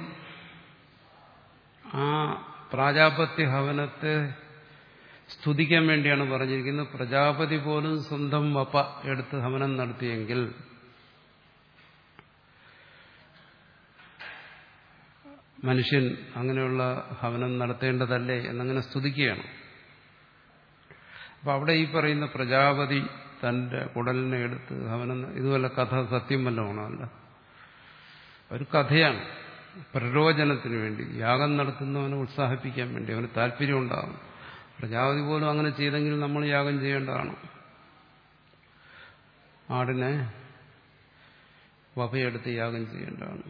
ആ പ്രാജാപത്യ ഹവനത്തെ സ്തുതിക്കാൻ വേണ്ടിയാണ് പറഞ്ഞിരിക്കുന്നത് പ്രജാപതി പോലും സ്വന്തം വപ്പ എടുത്ത് ഹവനം നടത്തിയെങ്കിൽ മനുഷ്യൻ അങ്ങനെയുള്ള ഹവനം നടത്തേണ്ടതല്ലേ എന്നങ്ങനെ സ്തുതിക്കുകയാണ് അപ്പൊ അവിടെ ഈ പറയുന്ന പ്രജാപതി തന്റെ കുടലിനെ എടുത്ത് ഹവനം ഇതുവല്ല കഥ സത്യം വല്ലതുമാണോ അല്ല ഒരു കഥയാണ് പ്രരോചനത്തിന് വേണ്ടി യാഗം നടത്തുന്നവനെ ഉത്സാഹിപ്പിക്കാൻ വേണ്ടി അവന് താല്പര്യം ഉണ്ടാകും പ്രജാപതി പോലും അങ്ങനെ ചെയ്തെങ്കിൽ നമ്മൾ യാഗം ചെയ്യേണ്ടതാണ് ആടിനെ വപയെടുത്ത് യാഗം ചെയ്യേണ്ടതാണ്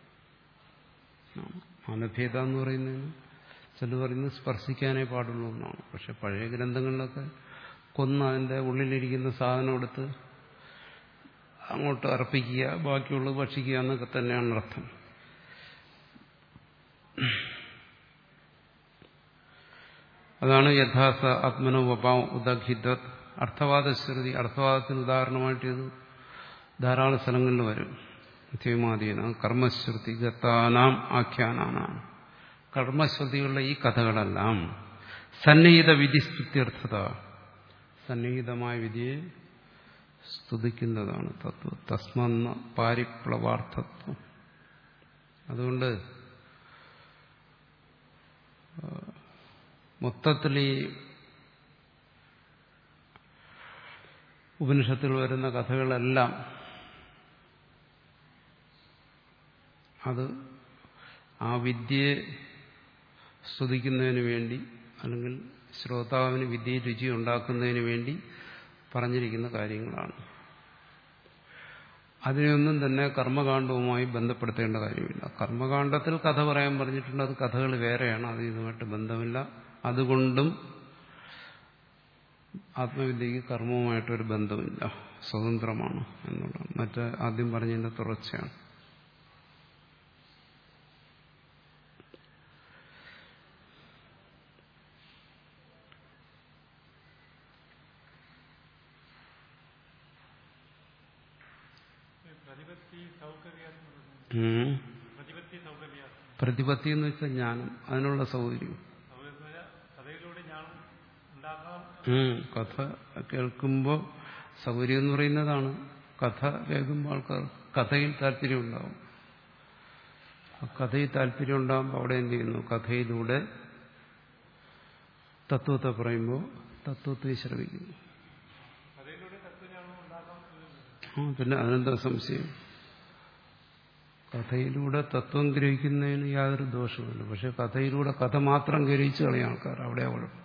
അനഭേദ എന്ന് പറയുന്നതിന് ചില പറയുന്നത് സ്പർശിക്കാനേ പാടുള്ളൂ എന്നാണ് പക്ഷെ പഴയ ഗ്രന്ഥങ്ങളിലൊക്കെ കൊന്ന് അതിന്റെ ഉള്ളിലിരിക്കുന്ന സാധനം എടുത്ത് അങ്ങോട്ട് അർപ്പിക്കുക ബാക്കിയുള്ളത് ഭക്ഷിക്കുക എന്നൊക്കെ തന്നെയാണ് അർത്ഥം അതാണ് യഥാസ ആത്മനോപ ഉദഖിതത് അർത്ഥവാദ ശ്രുതി അർത്ഥവാദത്തിന് ഉദാഹരണമായിട്ട് ഇത് ധാരാളം സ്ഥലങ്ങളിൽ വരും നിത്യമാദീന കർമ്മശ്രുതി ഗത്താനാം ആഖ്യാനാനാണ് കർമ്മശ്രുതികളുടെ ഈ കഥകളെല്ലാം സന്നിഹിത വിധി സ്തുത്യർത്ഥത സന്നിഹിതമായ വിധിയെ സ്തുതിക്കുന്നതാണ് തത്വം തസ്മന്ന പാരിപ്ലവാർത്ഥത്വം അതുകൊണ്ട് മൊത്തത്തിൽ ഈ ഉപനിഷത്തിൽ വരുന്ന കഥകളെല്ലാം അത് ആ വിദ്യയെ സ്തുതിക്കുന്നതിന് വേണ്ടി അല്ലെങ്കിൽ ശ്രോതാവിന് വിദ്യയെ രുചി ഉണ്ടാക്കുന്നതിന് വേണ്ടി പറഞ്ഞിരിക്കുന്ന കാര്യങ്ങളാണ് അതിനെയൊന്നും തന്നെ കർമ്മകാണ്ഡവുമായി ബന്ധപ്പെടുത്തേണ്ട കാര്യമില്ല കർമ്മകാണ്ഡത്തിൽ കഥ പറയാൻ പറഞ്ഞിട്ടുണ്ട് അത് കഥകൾ വേറെയാണ് അത് ഇതുമായിട്ട് ബന്ധമില്ല അതുകൊണ്ടും ആത്മവിദ്യക്ക് കർമ്മവുമായിട്ടൊരു ബന്ധമില്ല സ്വതന്ത്രമാണ് എന്നുള്ളതാണ് മറ്റേ ആദ്യം പറഞ്ഞതിന്റെ തുടർച്ചയാണ് പ്രതിപത്തി സൗകര്യാത്മക ഉം. പ്രതിപത്തി സൗകര്യാത്മക പ്രതിപത്തി എന്ന് വെച്ചാൽ ജ്ഞാനം അതിനുള്ള സൗകര്യം സൗകര്യ കഥയിലൂടെ ഞാൻ ഉണ്ടാക്കാം ഉം. കഥ കേൾക്കുമ്പോൾ സൗകര്യം എന്ന് പറയുന്നതാണ് കഥ കേൾക്കുമ്പോൾ ആൾക്കാർ കഥയിൽ താല്പര്യം ഉണ്ടാവും ആ കഥയിൽ താല്പര്യം ഉണ്ടാകുമ്പോൾ അവിടെ എന്ത് ചെയ്യുന്നു കഥയിലൂടെ തത്വത്തെ പറയുമ്പോൾ തത്വത്തെ ശ്രമിക്കുന്നു കഥയിലൂടെ തത്വജ്ഞാനം ഉണ്ടാക്കാം എന്നുള്ളത് ആ പിന്നെ അതിനെന്താ സംശയം കഥയിലൂടെ തത്വം ഗ്രഹിക്കുന്നതിന് യാതൊരു ദോഷവുമില്ല പക്ഷെ കഥയിലൂടെ കഥ മാത്രം ഗ്രഹിച്ചു കളയും ആൾക്കാർ അവിടെ കുഴപ്പം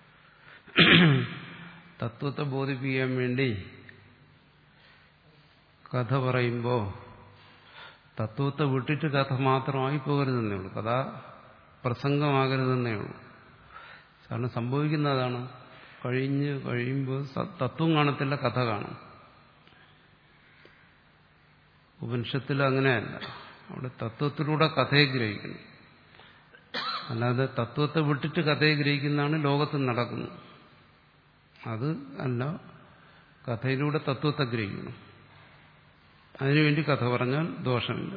തത്വത്തെ ബോധിപ്പിക്കാൻ വേണ്ടി കഥ പറയുമ്പോൾ തത്വത്തെ വിട്ടിട്ട് കഥ മാത്രമായി പോകരുതെന്നേ ഉള്ളൂ കഥ പ്രസംഗമാകരുതെന്നേ ഉള്ളൂ കാരണം സംഭവിക്കുന്നതാണ് കഴിഞ്ഞ് കഴിയുമ്പോൾ സ- തത്വം കാണത്തില്ല കഥ കാണും ഉപനിഷത്തിൽ അങ്ങനെയല്ല അവിടെ തത്വത്തിലൂടെ കഥയെ ഗ്രഹിക്കുന്നു അല്ലാതെ തത്വത്തെ വിട്ടിട്ട് കഥയെ ഗ്രഹിക്കുന്നതാണ് ലോകത്ത് നടക്കുന്നത് അത് അല്ല കഥയിലൂടെ തത്വത്തെ ഗ്രഹിക്കണം അതിനുവേണ്ടി കഥ പറഞ്ഞാൽ ദോഷമില്ല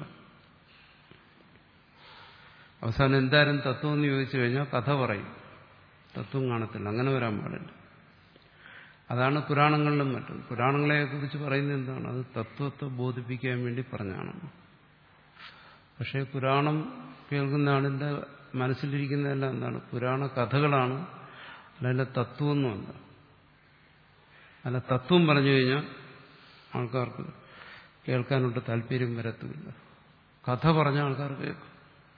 അവസാനം എന്തായാലും തത്വം എന്ന് ചോദിച്ചു കഴിഞ്ഞാൽ കഥ പറയും തത്വം കാണത്തില്ല അങ്ങനെ വരാൻ പാടില്ല അതാണ് പുരാണങ്ങളിലും മറ്റും പുരാണങ്ങളെ കുറിച്ച് പറയുന്നത് എന്താണ് അത് തത്വത്തെ ബോധിപ്പിക്കാൻ വേണ്ടി പറഞ്ഞാണ് പക്ഷേ പുരാണം കേൾക്കുന്ന ആളിന്റെ മനസ്സിലിരിക്കുന്നതെല്ലാം എന്താണ് പുരാണ കഥകളാണ് അല്ല തത്വമൊന്നുമല്ല അല്ല തത്വം പറഞ്ഞു കഴിഞ്ഞാൽ ആൾക്കാർക്ക് കേൾക്കാനൊട്ട് താല്പര്യം വരത്തുമില്ല കഥ പറഞ്ഞ ആൾക്കാർ കേൾക്കും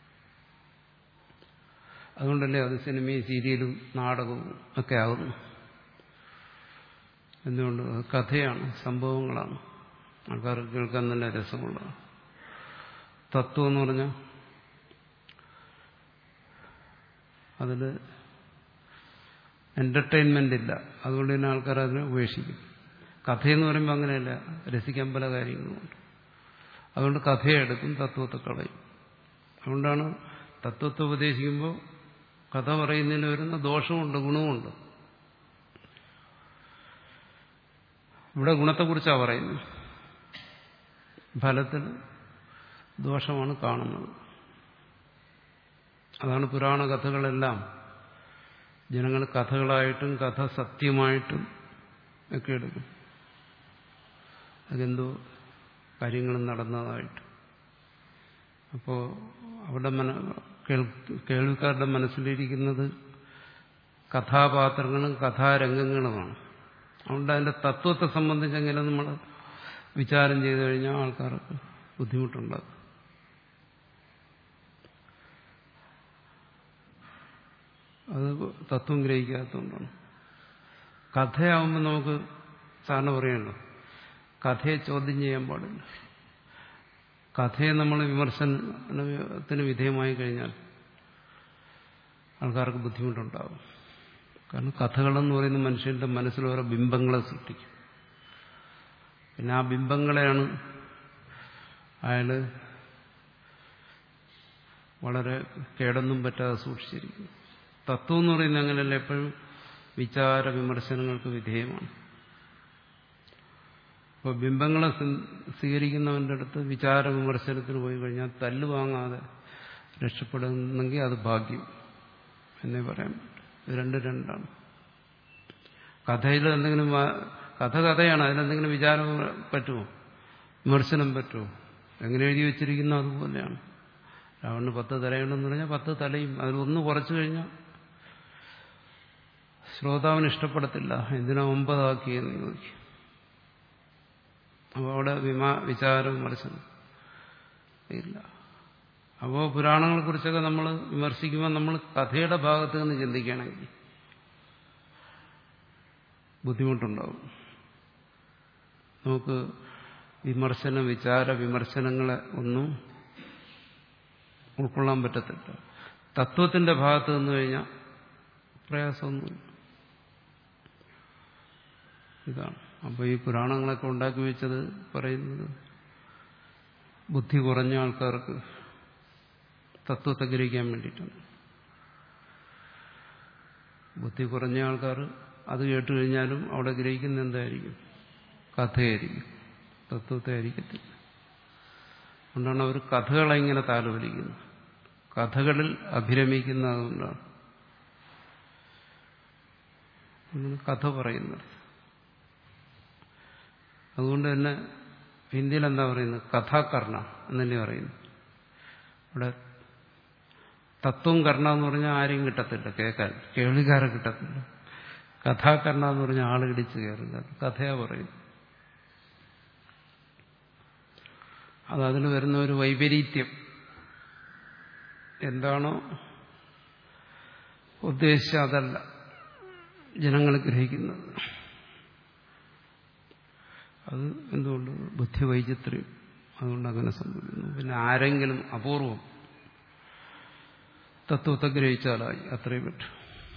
അതുകൊണ്ടല്ലേ അത് സിനിമയും സീരിയലും നാടകവും ഒക്കെ ആകുന്നു എന്തുകൊണ്ട് അത് കഥയാണ് സംഭവങ്ങളാണ് ആൾക്കാർക്ക് കേൾക്കാൻ തന്നെ രസമുള്ളതാണ് തത്വം എന്ന് പറഞ്ഞാൽ അതിൽ എന്റർടൈൻമെന്റ് ഇല്ല അതുകൊണ്ട് തന്നെ ആൾക്കാർ അതിനെ ഉപേക്ഷിക്കും കഥയെന്ന് പറയുമ്പോൾ അങ്ങനെയല്ല രസിക്കാൻ പല കാര്യങ്ങളുമുണ്ട് അതുകൊണ്ട് കഥയെ എടുക്കും തത്വത്തെ കളയും അതുകൊണ്ടാണ് തത്വത്തെ ഉപദേശിക്കുമ്പോൾ കഥ പറയുന്നതിന് വരുന്ന ദോഷമുണ്ട് ഗുണവുമുണ്ട് ഇവിടെ ഗുണത്തെക്കുറിച്ചാണ് പറയുന്നത് ഫലത്തിൽ ദോഷമാണ് കാണുന്നത് അതാണ് പുരാണ കഥകളെല്ലാം ജനങ്ങൾ കഥകളായിട്ടും കഥ സത്യമായിട്ടും ഒക്കെ എടുക്കും അതെന്തോ കാര്യങ്ങൾ നടന്നതായിട്ട് അപ്പോൾ അവിടെ മന കേൾവിക്കാരുടെ മനസ്സിലിരിക്കുന്നത് കഥാപാത്രങ്ങളും കഥാരംഗങ്ങളുമാണ് അതുകൊണ്ട് അതിന്റെ തത്വത്തെ സംബന്ധിച്ച് എങ്ങനെ നമ്മൾ വിചാരം ചെയ്തു കഴിഞ്ഞാൽ ആൾക്കാർക്ക് ബുദ്ധിമുട്ടുണ്ടാകും അത് തത്വം ഗ്രഹിക്കാത്തതുകൊണ്ടാണ് കഥയാവുമ്പോൾ നമുക്ക് സാറിന് പറയണല്ലോ കഥയെ ചോദ്യം ചെയ്യാൻ പാടില്ല കഥയെ നമ്മൾ വിമർശനത്തിന് വിധേയമായി കഴിഞ്ഞാൽ ആൾക്കാർക്ക് ബുദ്ധിമുട്ടുണ്ടാകും കാരണം കഥകളെന്ന് പറയുന്ന മനുഷ്യന്റെ മനസ്സിൽ ഓരോ ബിംബങ്ങളെ സൃഷ്ടിക്കും പിന്നെ ആ ബിംബങ്ങളെയാണ് അയാൾ വളരെ കേടൊന്നും പറ്റാതെ സൂക്ഷിച്ചിരിക്കുന്നത് തത്വം എന്ന് പറയുന്നത് അങ്ങനെയല്ല എപ്പോഴും വിചാര വിമർശനങ്ങൾക്ക് വിധേയമാണ് അപ്പോൾ ബിംബങ്ങളെ സ്വീ- സ്വീകരിക്കുന്നവന്റെ അടുത്ത് വിചാര വിമർശനത്തിന് പോയി കഴിഞ്ഞാൽ തല്ല് വാങ്ങാതെ രക്ഷപ്പെടുന്നെങ്കിൽ അത് ഭാഗ്യം എന്നേ പറയാൻ പറ്റും ഇത് രണ്ട് രണ്ടാണ് കഥയിൽ എന്തെങ്കിലും വാ- കഥ കഥയാണ് അതിലെന്തെങ്കിലും വിചാരം പറ്റുമോ വിമർശനം പറ്റുമോ എങ്ങനെ എഴുതി വെച്ചിരിക്കുന്നു അതുപോലെയാണ് രാവണന് പത്ത് തലയുണ്ടെന്ന് പറഞ്ഞാൽ പത്ത് തലയും അതിലൊന്ന് കുറച്ചു കഴിഞ്ഞാൽ ശ്രോതാവിന് ഇഷ്ടപ്പെടത്തില്ല എന്തിനാ ഒമ്പതാക്കിയെന്ന് ചോദിക്കും അപ്പോൾ അവിടെ വിമാ വിചാര വിമർശനം ഇല്ല അപ്പോൾ പുരാണങ്ങളെക്കുറിച്ചൊക്കെ നമ്മൾ വിമർശിക്കുമ്പോൾ നമ്മൾ കഥയുടെ ഭാഗത്ത് നിന്ന് ചിന്തിക്കുകയാണെങ്കിൽ ബുദ്ധിമുട്ടുണ്ടാവും നമുക്ക് വിമർശന വിചാര വിമർശനങ്ങളെ ഒന്നും ഉൾക്കൊള്ളാൻ പറ്റത്തില്ല തത്വത്തിന്റെ ഭാഗത്ത് നിന്ന് കഴിഞ്ഞാൽ പ്രയാസമൊന്നുമില്ല ഇതാണ് അപ്പോൾ ഈ പുരാണങ്ങളൊക്കെ ഉണ്ടാക്കി വെച്ചത് പറയുന്നത് ബുദ്ധി കുറഞ്ഞ ആൾക്കാർക്ക് തത്വത്തെ ഗ്രഹിക്കാൻ വേണ്ടിയിട്ടാണ് ബുദ്ധി കുറഞ്ഞ ആൾക്കാർ അത് കേട്ട് കഴിഞ്ഞാലും അവിടെ ഗ്രഹിക്കുന്ന എന്തായിരിക്കും കഥയായിരിക്കും തത്വത്തെ ആയിരിക്കത്തില്ല അതുകൊണ്ടാണ് അവർ കഥകളെ ഇങ്ങനെ താലോലിക്കുന്നത് കഥകളിൽ അഭിരമിക്കുന്നത് അതുകൊണ്ടാണ് അതുകൊണ്ടാണ് കഥ പറയുന്നത് അതുകൊണ്ട് തന്നെ ഹിന്ദിയിൽ എന്താ പറയുന്നത് കഥാകർണ എന്നല്ലേ പറയുന്നു ഇവിടെ തത്വം കർണ എന്ന് പറഞ്ഞാൽ ആരെയും കിട്ടത്തില്ല കേൾക്കാൻ കേൾവിക്കാരെ കിട്ടത്തില്ല കഥാകർണ എന്ന് പറഞ്ഞാൽ ആൾ ഇടിച്ച് കയറില്ല അത് കഥയാ പറയുന്നു അത് അതിൽ വരുന്ന ഒരു വൈപരീത്യം എന്താണോ ഉദ്ദേശിച്ച അതല്ല ജനങ്ങൾ ഗ്രഹിക്കുന്നത് അത് എന്തുകൊണ്ട് ബുദ്ധി വൈചിത്ര്യം അതുകൊണ്ട് അങ്ങനെ സംഭവിക്കുന്നു പിന്നെ ആരെങ്കിലും അപൂർവം തത്വത്തെ ഗ്രഹിച്ചാലായി അത്രയും പറ്റും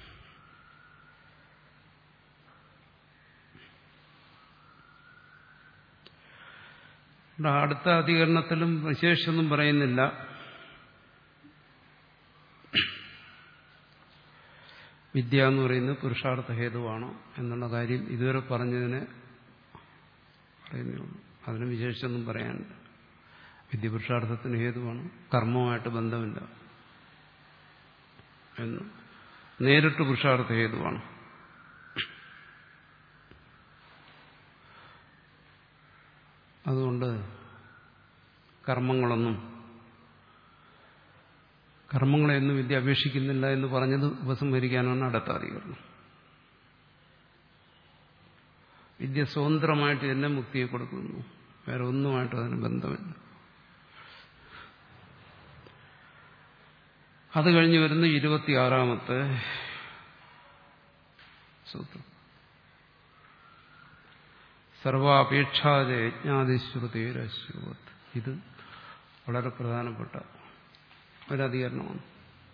ഇവിടെ അടുത്ത അധികരണത്തിലും വിശേഷമൊന്നും പറയുന്നില്ല വിദ്യ എന്ന് പറയുന്നത് പുരുഷാർത്ഥ ഹേതുവാണോ എന്നുള്ള കാര്യം ഇതുവരെ പറഞ്ഞതിനെ പറയുന്നേ ഉള്ളൂ അതിന് വിശേഷമൊന്നും പറയാനില്ല വിദ്യ പുരുഷാർത്ഥത്തിന് ഹേതുവാണ് കർമ്മവുമായിട്ട് ബന്ധമില്ല എന്ന് നേരിട്ട് പുരുഷാർത്ഥ ഹേതുവാണ് അതുകൊണ്ട് കർമ്മങ്ങളൊന്നും കർമ്മങ്ങളെയൊന്നും വിദ്യ അപേക്ഷിക്കുന്നില്ല എന്ന് പറഞ്ഞത് ഉപസംഹരിക്കാനാണ് അടുത്ത അധികരണം വിദ്യ സ്വതന്ത്രമായിട്ട് തന്നെ മുക്തിയെ കൊടുക്കുന്നു വേറെ ഒന്നുമായിട്ട് അതിന് ബന്ധമില്ല അത് കഴിഞ്ഞ് വരുന്ന ഇരുപത്തിയാറാമത്തെ സൂത്രം സർവാപേക്ഷാജയജ്ഞാതിശ്രുതിരശ്രുവത് ഇത് വളരെ പ്രധാനപ്പെട്ട ഒരധികരണമാണ്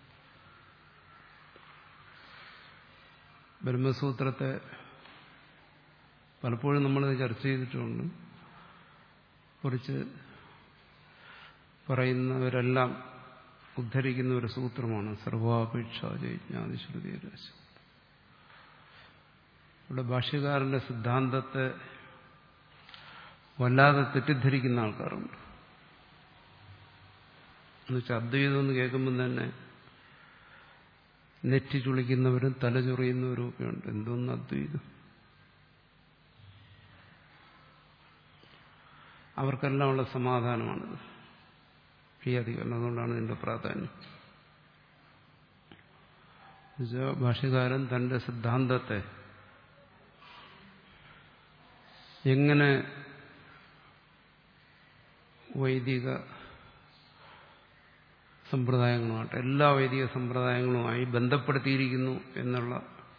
ബ്രഹ്മസൂത്രത്തെ പലപ്പോഴും നമ്മൾ ചർച്ച ചെയ്തിട്ടുണ്ട് കുറിച്ച് പറയുന്നവരെല്ലാം ഉദ്ധരിക്കുന്ന ഒരു സൂത്രമാണ് സർവാപേക്ഷാജയജ്ഞാതിശ്രുതി ഇവിടെ ഭാഷ്യകാരന്റെ സിദ്ധാന്തത്തെ വല്ലാതെ തെറ്റിദ്ധരിക്കുന്ന ആൾക്കാരുണ്ട് എന്നുവെച്ചാൽ അദ്വൈതം എന്ന് കേൾക്കുമ്പോൾ തന്നെ നെറ്റി ചുളിക്കുന്നവരും തലചൊറിയുന്നവരും ഒക്കെ ഉണ്ട് എന്തോന്ന് അദ്വൈതം അവർക്കെല്ലാം ഉള്ള സമാധാനമാണിത് ഈ അധികരണം അതുകൊണ്ടാണ് ഇതിന്റെ പ്രാധാന്യം എന്നുവെച്ചാൽ ഭാഷകാരൻ തന്റെ സിദ്ധാന്തത്തെ എങ്ങനെ വൈദിക സമ്പ്രദായങ്ങളുമായിട്ട് എല്ലാ വൈദിക സമ്പ്രദായങ്ങളുമായി ബന്ധപ്പെടുത്തിയിരിക്കുന്നു എന്നുള്ള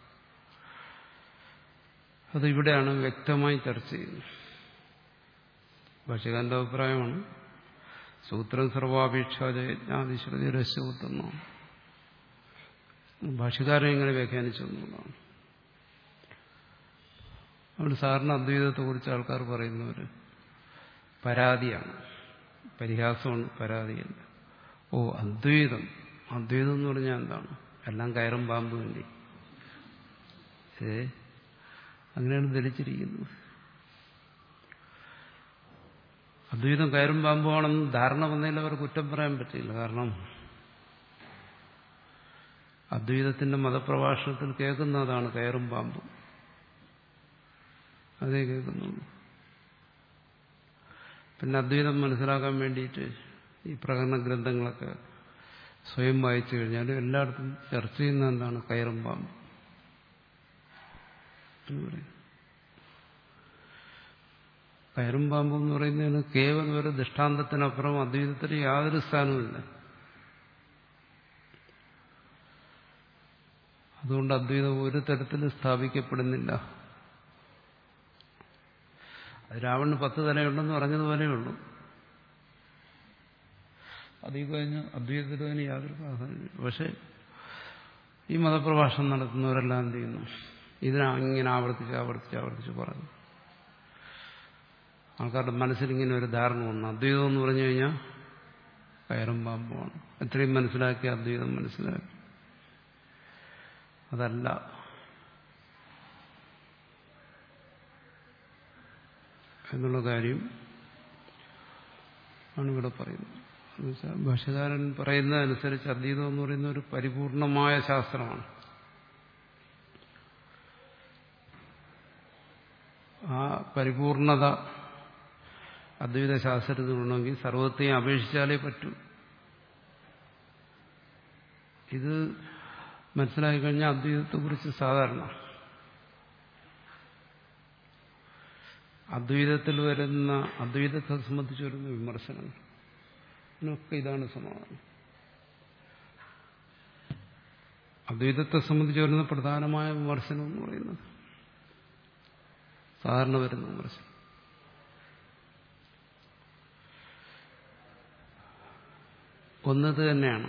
അത് ഇവിടെയാണ് വ്യക്തമായി ചർച്ച ചെയ്യുന്നത് ഭാഷകാരന്റെ അഭിപ്രായമാണ് സൂത്രം സർവാപേക്ഷാജയജ്ഞാതിശ്രുതി രസൂത്തെന്നാണ് ഭാഷകാരൻ എങ്ങനെ വ്യാഖ്യാനിച്ചു എന്നുള്ളതാണ് അവിടെ സാറിന് അദ്വൈതത്തെക്കുറിച്ച് ആൾക്കാർ പറയുന്നവർ പരാതിയാണ് പരിഹാസമാണ് പരാതിയല്ല ഓ അദ്വൈതം അദ്വൈതം എന്ന് പറഞ്ഞാൽ എന്താണ് എല്ലാം കയറും പാമ്പും അല്ലേ ഏ അങ്ങനെയാണ് ധരിച്ചിരിക്കുന്നത് അദ്വൈതം കയറും പാമ്പുമാണെന്ന് ധാരണ വന്നതിൽ അവർ കുറ്റം പറയാൻ പറ്റില്ല കാരണം അദ്വൈതത്തിന്റെ മതപ്രഭാഷണത്തിൽ കേൾക്കുന്നതാണ് കയറും പാമ്പും അതേ കേൾക്കുന്നുള്ളൂ പിന്നെ അദ്വൈതം മനസ്സിലാക്കാൻ വേണ്ടിയിട്ട് ഈ പ്രകടന ഗ്രന്ഥങ്ങളൊക്കെ സ്വയം വായിച്ചു കഴിഞ്ഞാൽ എല്ലായിടത്തും ചർച്ച ചെയ്യുന്ന എന്താണ് കയറും പാമ്പ് എന്ന് പറയും കയറും പാമ്പ് എന്ന് പറയുന്നതിന് കേവലം ഒരു ദൃഷ്ടാന്തത്തിനപ്പുറം അദ്വൈതത്തിന് യാതൊരു സ്ഥാനവുമില്ല അതുകൊണ്ട് അദ്വൈതം ഒരു തരത്തിൽ സ്ഥാപിക്കപ്പെടുന്നില്ല അത് രാവണന് പത്ത് തലയുണ്ടെന്ന് പറഞ്ഞതുപോലെയേ ഉള്ളൂ അതീ കഴിഞ്ഞ് അദ്വൈതത്തിന് അതിന് യാതൊരു പ്രാധാന്യമില്ല പക്ഷെ ഈ മതപ്രഭാഷണം നടത്തുന്നവരെല്ലാം എന്ത് ചെയ്യുന്നു ഇതിനെ ഇങ്ങനെ ആവർത്തിച്ച് ആവർത്തിച്ച് ആവർത്തിച്ച് പറഞ്ഞു ആൾക്കാരുടെ മനസ്സിലിങ്ങനെ ഒരു ധാരണ വന്നു അദ്വൈതം എന്ന് പറഞ്ഞു കഴിഞ്ഞാൽ കയറും പാമ്പുമാണ് എത്രയും മനസ്സിലാക്കി അദ്വൈതം മനസ്സിലാക്കി അതല്ല എന്നുള്ള കാര്യം ആണ് ഇവിടെ പറയുന്നത് എന്നുവെച്ചാൽ ഭാഷകാരൻ പറയുന്നതനുസരിച്ച് അദ്വൈതം എന്ന് പറയുന്ന ഒരു പരിപൂർണമായ ശാസ്ത്രമാണ് ആ പരിപൂർണത അദ്വൈത ശാസ്ത്രത്തിനുണ്ടെങ്കിൽ സർവത്തെയും അപേക്ഷിച്ചാലേ പറ്റൂ ഇത് മനസ്സിലാക്കി കഴിഞ്ഞാൽ അദ്വൈതത്തെക്കുറിച്ച് സാധാരണ അദ്വൈതത്തിൽ വരുന്ന അദ്വൈതത്തെ സംബന്ധിച്ച് വരുന്ന വിമർശനങ്ങൾ ഇതിനൊക്കെ ഇതാണ് സമാധാനം അദ്വൈതത്തെ സംബന്ധിച്ച് വരുന്ന പ്രധാനമായ വിമർശനം എന്ന് പറയുന്നത് സാധാരണ വരുന്ന വിമർശനം ഒന്നത് തന്നെയാണ്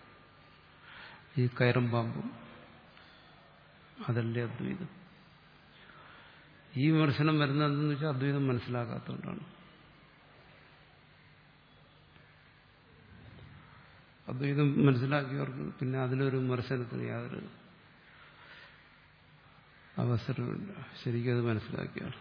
ഈ കയറും പാമ്പും അതല്ലേ അദ്വൈതം ഈ വിമർശനം വരുന്നതെന്ന് വെച്ചാൽ അദ്വൈതം മനസ്സിലാക്കാത്തതുകൊണ്ടാണ് അദ്വൈതം മനസ്സിലാക്കിയവർക്ക് പിന്നെ അതിലൊരു വിമർശനത്തിന് യാതൊരു അവസരമില്ല ശരിക്കും അത് മനസ്സിലാക്കിയാണ്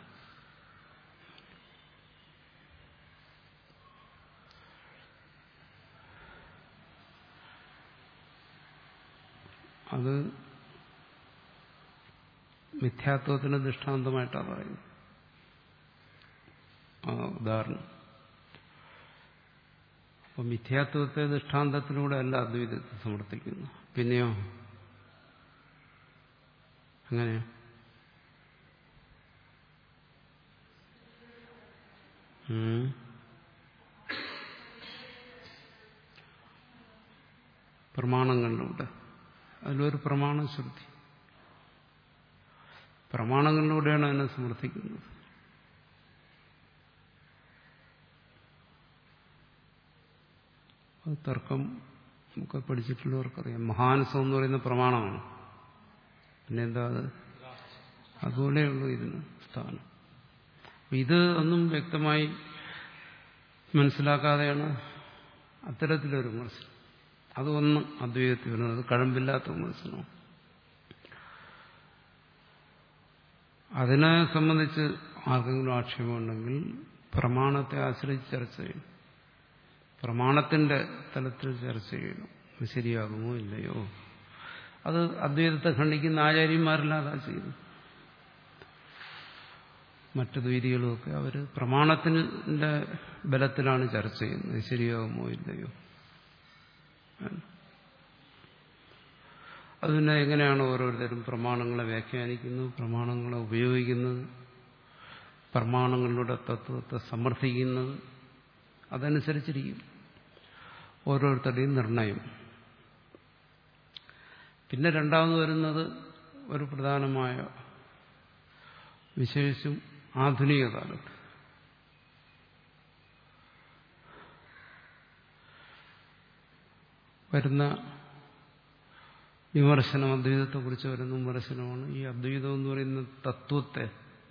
അത് മിഥ്യാത്വത്തിന് ദൃഷ്ടാന്തമായിട്ടാണ് പറയുന്നത് ആ ഉദാഹരണം അപ്പൊ മിഥ്യാത്വത്തെ ദൃഷ്ടാന്തത്തിലൂടെ അല്ല അദ്വൈതത്തെ സമർത്ഥിക്കുന്നു പിന്നെയോ അങ്ങനെയോ ഉം. പ്രമാണങ്ങളിലൂടെ അതിലൊരു പ്രമാണം ശ്രുതി പ്രമാണങ്ങളിലൂടെയാണ് അതിനെ സമർത്ഥിക്കുന്നത് അത് തർക്കം ഒക്കെ പഠിച്ചിട്ടുള്ളവർക്കറിയാം മഹാനസം എന്ന് പറയുന്ന പ്രമാണമാണ് പിന്നെ എന്താ അത് അതുപോലെയുള്ളൂ ഇതിന് സ്ഥാനം അപ്പൊ ഇത് ഒന്നും വ്യക്തമായി മനസ്സിലാക്കാതെയാണ് അത്തരത്തിലൊരു വിമർശനം അതൊന്നും അദ്വൈതത്തിൽ വരുന്നത് അത് കഴമ്പില്ലാത്ത വിമർശനമാണ് അതിനെ സംബന്ധിച്ച് ആർക്കെങ്കിലും ആക്ഷേപമുണ്ടെങ്കിൽ പ്രമാണത്തെ ആശ്രയിച്ച് ചർച്ച ചെയ്യും പ്രമാണത്തിന്റെ തലത്തിൽ ചർച്ച ചെയ്യണം ഇത് ശരിയാകുമോ ഇല്ലയോ അത് അദ്വൈതത്തെ ഖണ്ഡിക്കുന്ന ആചാര്യന്മാരല്ലാതെ ചെയ്യുന്നു മറ്റു ദ്വൈതികളുമൊക്കെ അവർ പ്രമാണത്തിന്റെ ബലത്തിലാണ് ചർച്ച ചെയ്യുന്നത് ഇത് ശരിയാകുമോ ഇല്ലയോ അത് പിന്നെ എങ്ങനെയാണ് ഓരോരുത്തരും പ്രമാണങ്ങളെ വ്യാഖ്യാനിക്കുന്നത് പ്രമാണങ്ങളെ ഉപയോഗിക്കുന്നത് പ്രമാണങ്ങളുടെ തത്വത്തെ സമർത്ഥിക്കുന്നത് അതനുസരിച്ചിരിക്കും ഓരോരുത്തരുടെയും നിർണയം പിന്നെ രണ്ടാമത് വരുന്നത് ഒരു പ്രധാനമായ വിശേഷിച്ചും ആധുനിക കാലത്ത് വരുന്ന വിമർശനം അദ്വൈതത്തെക്കുറിച്ച് വരുന്ന വിമർശനമാണ് ഈ അദ്വൈതം എന്ന് പറയുന്ന തത്വത്തെ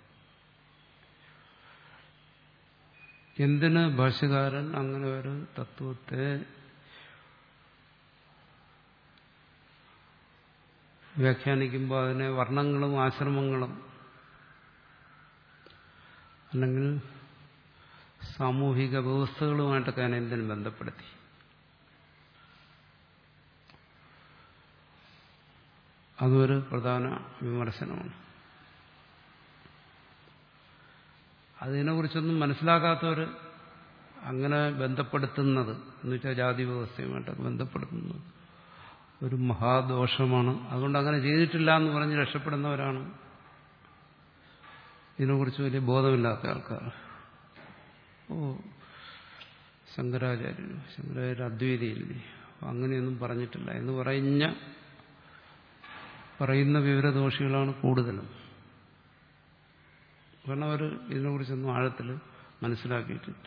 എന്തിന് ഭാഷ്യകാരൻ അങ്ങനെ ഒരു തത്വത്തെ വ്യാഖ്യാനിക്കുമ്പോൾ അതിനെ വർണ്ണങ്ങളും ആശ്രമങ്ങളും അല്ലെങ്കിൽ സാമൂഹിക വ്യവസ്ഥകളുമായിട്ടൊക്കെ അതിനെ എന്തിനും ബന്ധപ്പെടുത്തി അതൊരു പ്രധാന വിമർശനമാണ് അതിനെക്കുറിച്ചൊന്നും മനസ്സിലാക്കാത്തവർ അങ്ങനെ ബന്ധപ്പെടുത്തുന്നത് എന്ന് വെച്ചാൽ ജാതി വ്യവസ്ഥയുമായിട്ടൊക്കെ ബന്ധപ്പെടുത്തുന്നത് ഒരു മഹാദോഷമാണ് അതുകൊണ്ട് അങ്ങനെ ചെയ്തിട്ടില്ല എന്ന് പറഞ്ഞ് രക്ഷപ്പെടുന്നവരാണ് ഇതിനെക്കുറിച്ച് വലിയ ബോധമില്ലാത്ത ആൾക്കാർ ഓ ശങ്കരാചാര്യന് ശങ്കരാചാര്യ അദ്വൈതയില്ലേ അങ്ങനെയൊന്നും പറഞ്ഞിട്ടില്ല എന്ന് പറഞ്ഞ പറയുന്ന വിവരദോഷികളാണ് കൂടുതലും കാരണം അവർ ഇതിനെക്കുറിച്ചൊന്നും ആഴത്തിൽ മനസ്സിലാക്കിയിട്ടില്ല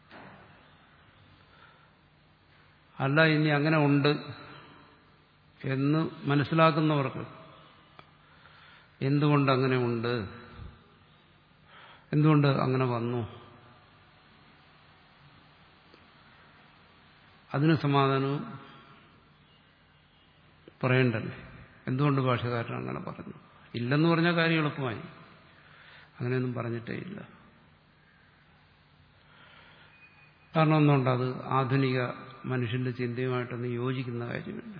അല്ല ഇനി അങ്ങനെ ഉണ്ട് എന്ന് മനസ്സിലാക്കുന്നവർക്ക് എന്തുകൊണ്ട് അങ്ങനെ ഉണ്ട് എന്തുകൊണ്ട് അങ്ങനെ വന്നു അതിന് സമാധാനവും പറയണ്ടല്ലേ എന്തുകൊണ്ട് ഭാഷകാരൻ അങ്ങനെ പറഞ്ഞു ഇല്ലെന്ന് പറഞ്ഞ കാര്യം എളുപ്പമായി അങ്ങനെയൊന്നും പറഞ്ഞിട്ടേ ഇല്ല കാരണം ഒന്നുണ്ട് അത് ആധുനിക മനുഷ്യന്റെ ചിന്തയുമായിട്ടൊന്നും യോജിക്കുന്ന കാര്യമില്ല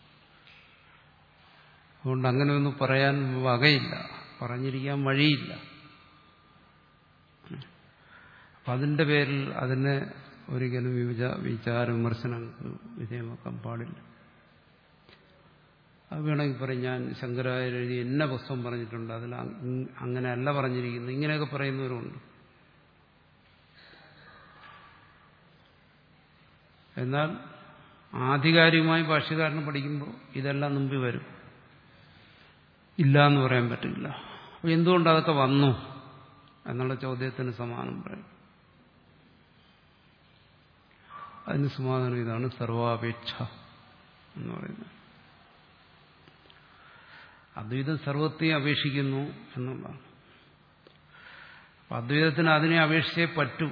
അതുകൊണ്ട് അങ്ങനെയൊന്നും പറയാൻ വകയില്ല പറഞ്ഞിരിക്കാൻ വഴിയില്ല അപ്പം അതിൻ്റെ പേരിൽ അതിനെ ഒരിക്കലും വിവിധ വിചാര വിമർശനങ്ങൾക്ക് വിധേയമാക്കാൻ പാടില്ല അത് വേണമെങ്കിൽ പറയും ഞാൻ ശങ്കരാചാര്യ എഴുതി എന്ന പുസ്തകം പറഞ്ഞിട്ടുണ്ട് അതിൽ അങ്ങനെയല്ല പറഞ്ഞിരിക്കുന്നത് ഇങ്ങനെയൊക്കെ പറയുന്നവരുണ്ട് എന്നാൽ ആധികാരികമായി ഭാഷ്യകാരന് പഠിക്കുമ്പോൾ ഇതെല്ലാം മുമ്പിൽ വരും ഇല്ല എന്ന് പറയാൻ പറ്റില്ല അപ്പോൾ എന്തുകൊണ്ട് അതൊക്കെ വന്നു എന്നുള്ള ചോദ്യത്തിന് സമാനം പറയും അതിന് സമാധാനം ഇതാണ് സർവാപേക്ഷ എന്ന് പറയുന്നത് അദ്വൈതം സർവത്തെയും അപേക്ഷിക്കുന്നു എന്നുള്ളതാണ് അപ്പം അദ്വൈതത്തിന് അതിനെ അപേക്ഷിച്ചേ പറ്റൂ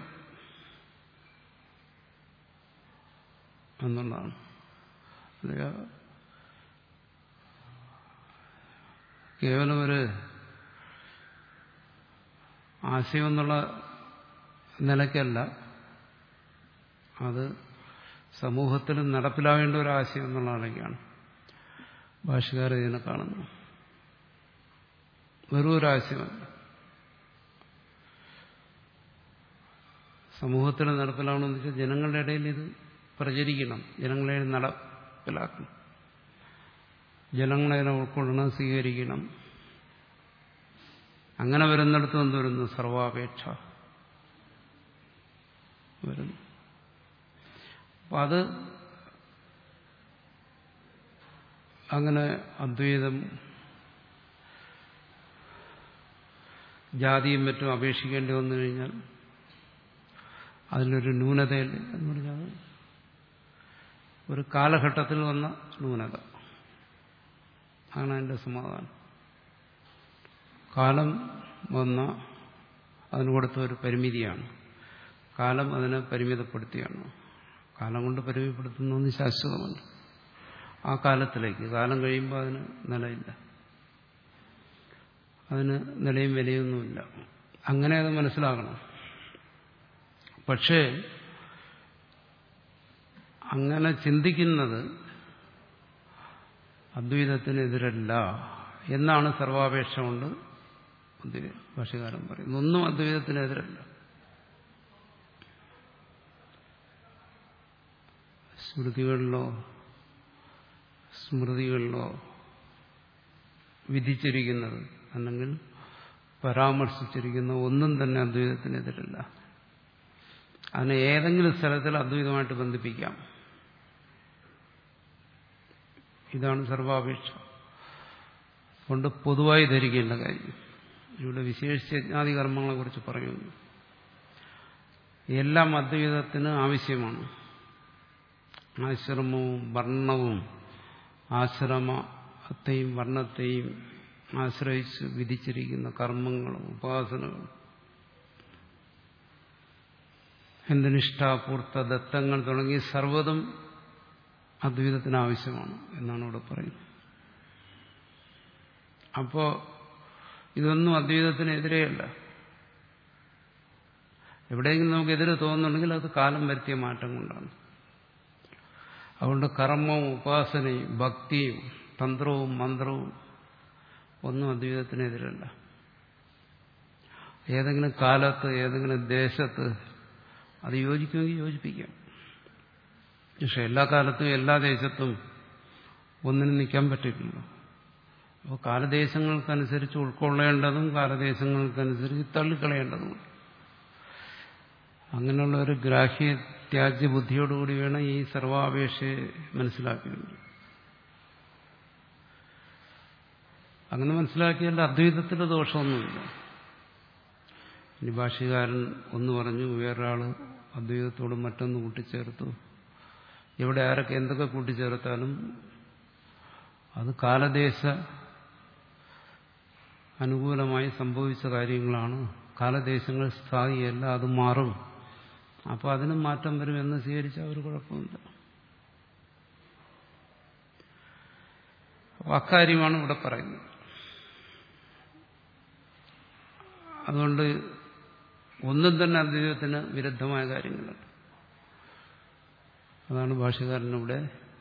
എന്നുള്ളതാണ് കേവലം ഒരു ആശയം എന്നുള്ള നിലയ്ക്കല്ല അത് സമൂഹത്തിൽ നടപ്പിലാവേണ്ട ഒരു ആശയം എന്നുള്ള നിലയ്ക്കാണ് ഭാഷകാർ ഇതിനെ കാണുന്നു വെറും ഒരു ആശയമല്ല സമൂഹത്തിൽ നടപ്പിലാവണമെന്ന് വെച്ചാൽ ജനങ്ങളുടെ ഇടയിൽ ഇത് പ്രചരിക്കണം ജനങ്ങളെ നടപ്പിലാക്കണം ജനങ്ങളെ ഉൾക്കൊള്ളണം സ്വീകരിക്കണം അങ്ങനെ വരുന്നിടത്ത് എന്ത് വരുന്നു സർവാപേക്ഷ വരുന്നു അപ്പം അത് അങ്ങനെ അദ്വൈതം ജാതിയും മറ്റും അപേക്ഷിക്കേണ്ടി വന്നു കഴിഞ്ഞാൽ അതിലൊരു ന്യൂനതയില്ല എന്ന് പറഞ്ഞാൽ ഒരു കാലഘട്ടത്തിൽ വന്ന ന്യൂനത ആണ് അതിൻ്റെ സമാധാനം കാലം വന്ന അതിന് കൊടുത്ത ഒരു പരിമിതിയാണ് കാലം അതിനെ പരിമിതപ്പെടുത്തിയാണ് കാലം കൊണ്ട് പരിമിതപ്പെടുത്തുന്നൊന്നും ശാശ്വതമല്ല ആ കാലത്തിലേക്ക് കാലം കഴിയുമ്പോൾ അതിന് നിലയില്ല അതിന് നിലയും വിലയൊന്നുമില്ല അങ്ങനെ അത് മനസ്സിലാക്കണം പക്ഷേ അങ്ങനെ ചിന്തിക്കുന്നത് അദ്വൈതത്തിനെതിരല്ല എന്നാണ് സർവാപേക്ഷ കൊണ്ട് ഭാഷകാരൻ പറയുന്നത് ഒന്നും അദ്വൈതത്തിനെതിരല്ല ശ്രുതികളിലോ സ്മൃതികളിലോ വിധിച്ചിരിക്കുന്നത് അല്ലെങ്കിൽ പരാമർശിച്ചിരിക്കുന്ന ഒന്നും തന്നെ അദ്വൈതത്തിനെതിരല്ല അതിനെ ഏതെങ്കിലും സ്ഥലത്തിൽ അദ്വൈതമായിട്ട് ബന്ധിപ്പിക്കാം ഇതാണ് സർവാപേക്ഷ കൊണ്ട് പൊതുവായി ധരിക്കേണ്ട കാര്യം ഇവിടെ വിശേഷിച്ച യജ്ഞാതി കർമ്മങ്ങളെക്കുറിച്ച് പറയുന്നു എല്ലാം അദ്വൈതത്തിന് ആവശ്യമാണ് ആശ്രമവും വർണ്ണവും ആശ്രമത്തെയും വർണ്ണത്തെയും ആശ്രയിച്ച് വിധിച്ചിരിക്കുന്ന കർമ്മങ്ങളും ഉപാസനകളും എന്തിനിഷ്ടാപൂർത്ത ദത്തങ്ങൾ തുടങ്ങി സർവ്വതും അദ്വൈതത്തിന് ആവശ്യമാണ് എന്നാണ് ഇവിടെ പറയുന്നത് അപ്പോൾ ഇതൊന്നും അദ്വൈതത്തിനെതിരെയല്ല എവിടെയെങ്കിലും നമുക്ക് എതിരെ തോന്നുന്നുണ്ടെങ്കിൽ അത് കാലം വരുത്തിയ മാറ്റം കൊണ്ടാണ് അതുകൊണ്ട് കർമ്മവും ഉപാസനയും ഭക്തിയും തന്ത്രവും മന്ത്രവും ഒന്നും അദ്വൈതത്തിനെതിരല്ല ഏതെങ്കിലും കാലത്ത് ഏതെങ്കിലും ദേശത്ത് അത് യോജിക്കുമെങ്കിൽ യോജിപ്പിക്കാം പക്ഷെ എല്ലാ കാലത്തും എല്ലാ ദേശത്തും ഒന്നിനും നിൽക്കാൻ പറ്റില്ലല്ലോ അപ്പോൾ കാലദേശങ്ങൾക്കനുസരിച്ച് ഉൾക്കൊള്ളേണ്ടതും കാലദേശങ്ങൾക്കനുസരിച്ച് തള്ളിക്കളയേണ്ടതും അങ്ങനെയുള്ള ഒരു ഗ്രാഹ്യ ത്യാജ്യ ബുദ്ധിയോടുകൂടി വേണം ഈ സർവാപേക്ഷയെ മനസ്സിലാക്കേണ്ടത് അങ്ങനെ മനസ്സിലാക്കിയാൽ അദ്വൈതത്തിന്റെ ദോഷമൊന്നുമില്ല ഇനി ഭാഷ്യകാരൻ ഒന്ന് പറഞ്ഞു വേറൊരാള് അദ്വൈതത്തോട് മറ്റൊന്ന് കൂട്ടിച്ചേർത്തു ഇവിടെ ആരൊക്കെ എന്തൊക്കെ കൂട്ടിച്ചേർത്താലും അത് കാലദേശ അനുകൂലമായി സംഭവിച്ച കാര്യങ്ങളാണ് കാലദേശങ്ങൾ സ്ഥായിയല്ല അത് മാറും അപ്പോൾ അതിനും മാറ്റം വരും എന്ന് സ്വീകരിച്ചാൽ ഒരു കുഴപ്പമില്ല അപ്പോൾ അക്കാര്യമാണ് ഇവിടെ പറയുന്നത് അതുകൊണ്ട് ഒന്നും തന്നെ അദ്വൈതത്തിന് വിരുദ്ധമായ കാര്യങ്ങളല്ല അതാണ് ഭാഷകാരനിവിടെ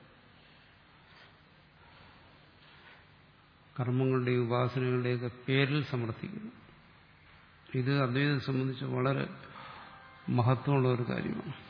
കർമ്മങ്ങളുടെയും ഉപാസനകളുടെയൊക്കെ പേരിൽ സമർത്ഥിക്കുന്നു ഇത് അദ്വൈതത്തെ സംബന്ധിച്ച് വളരെ മഹത്വമുള്ള ഒരു കാര്യമാണ്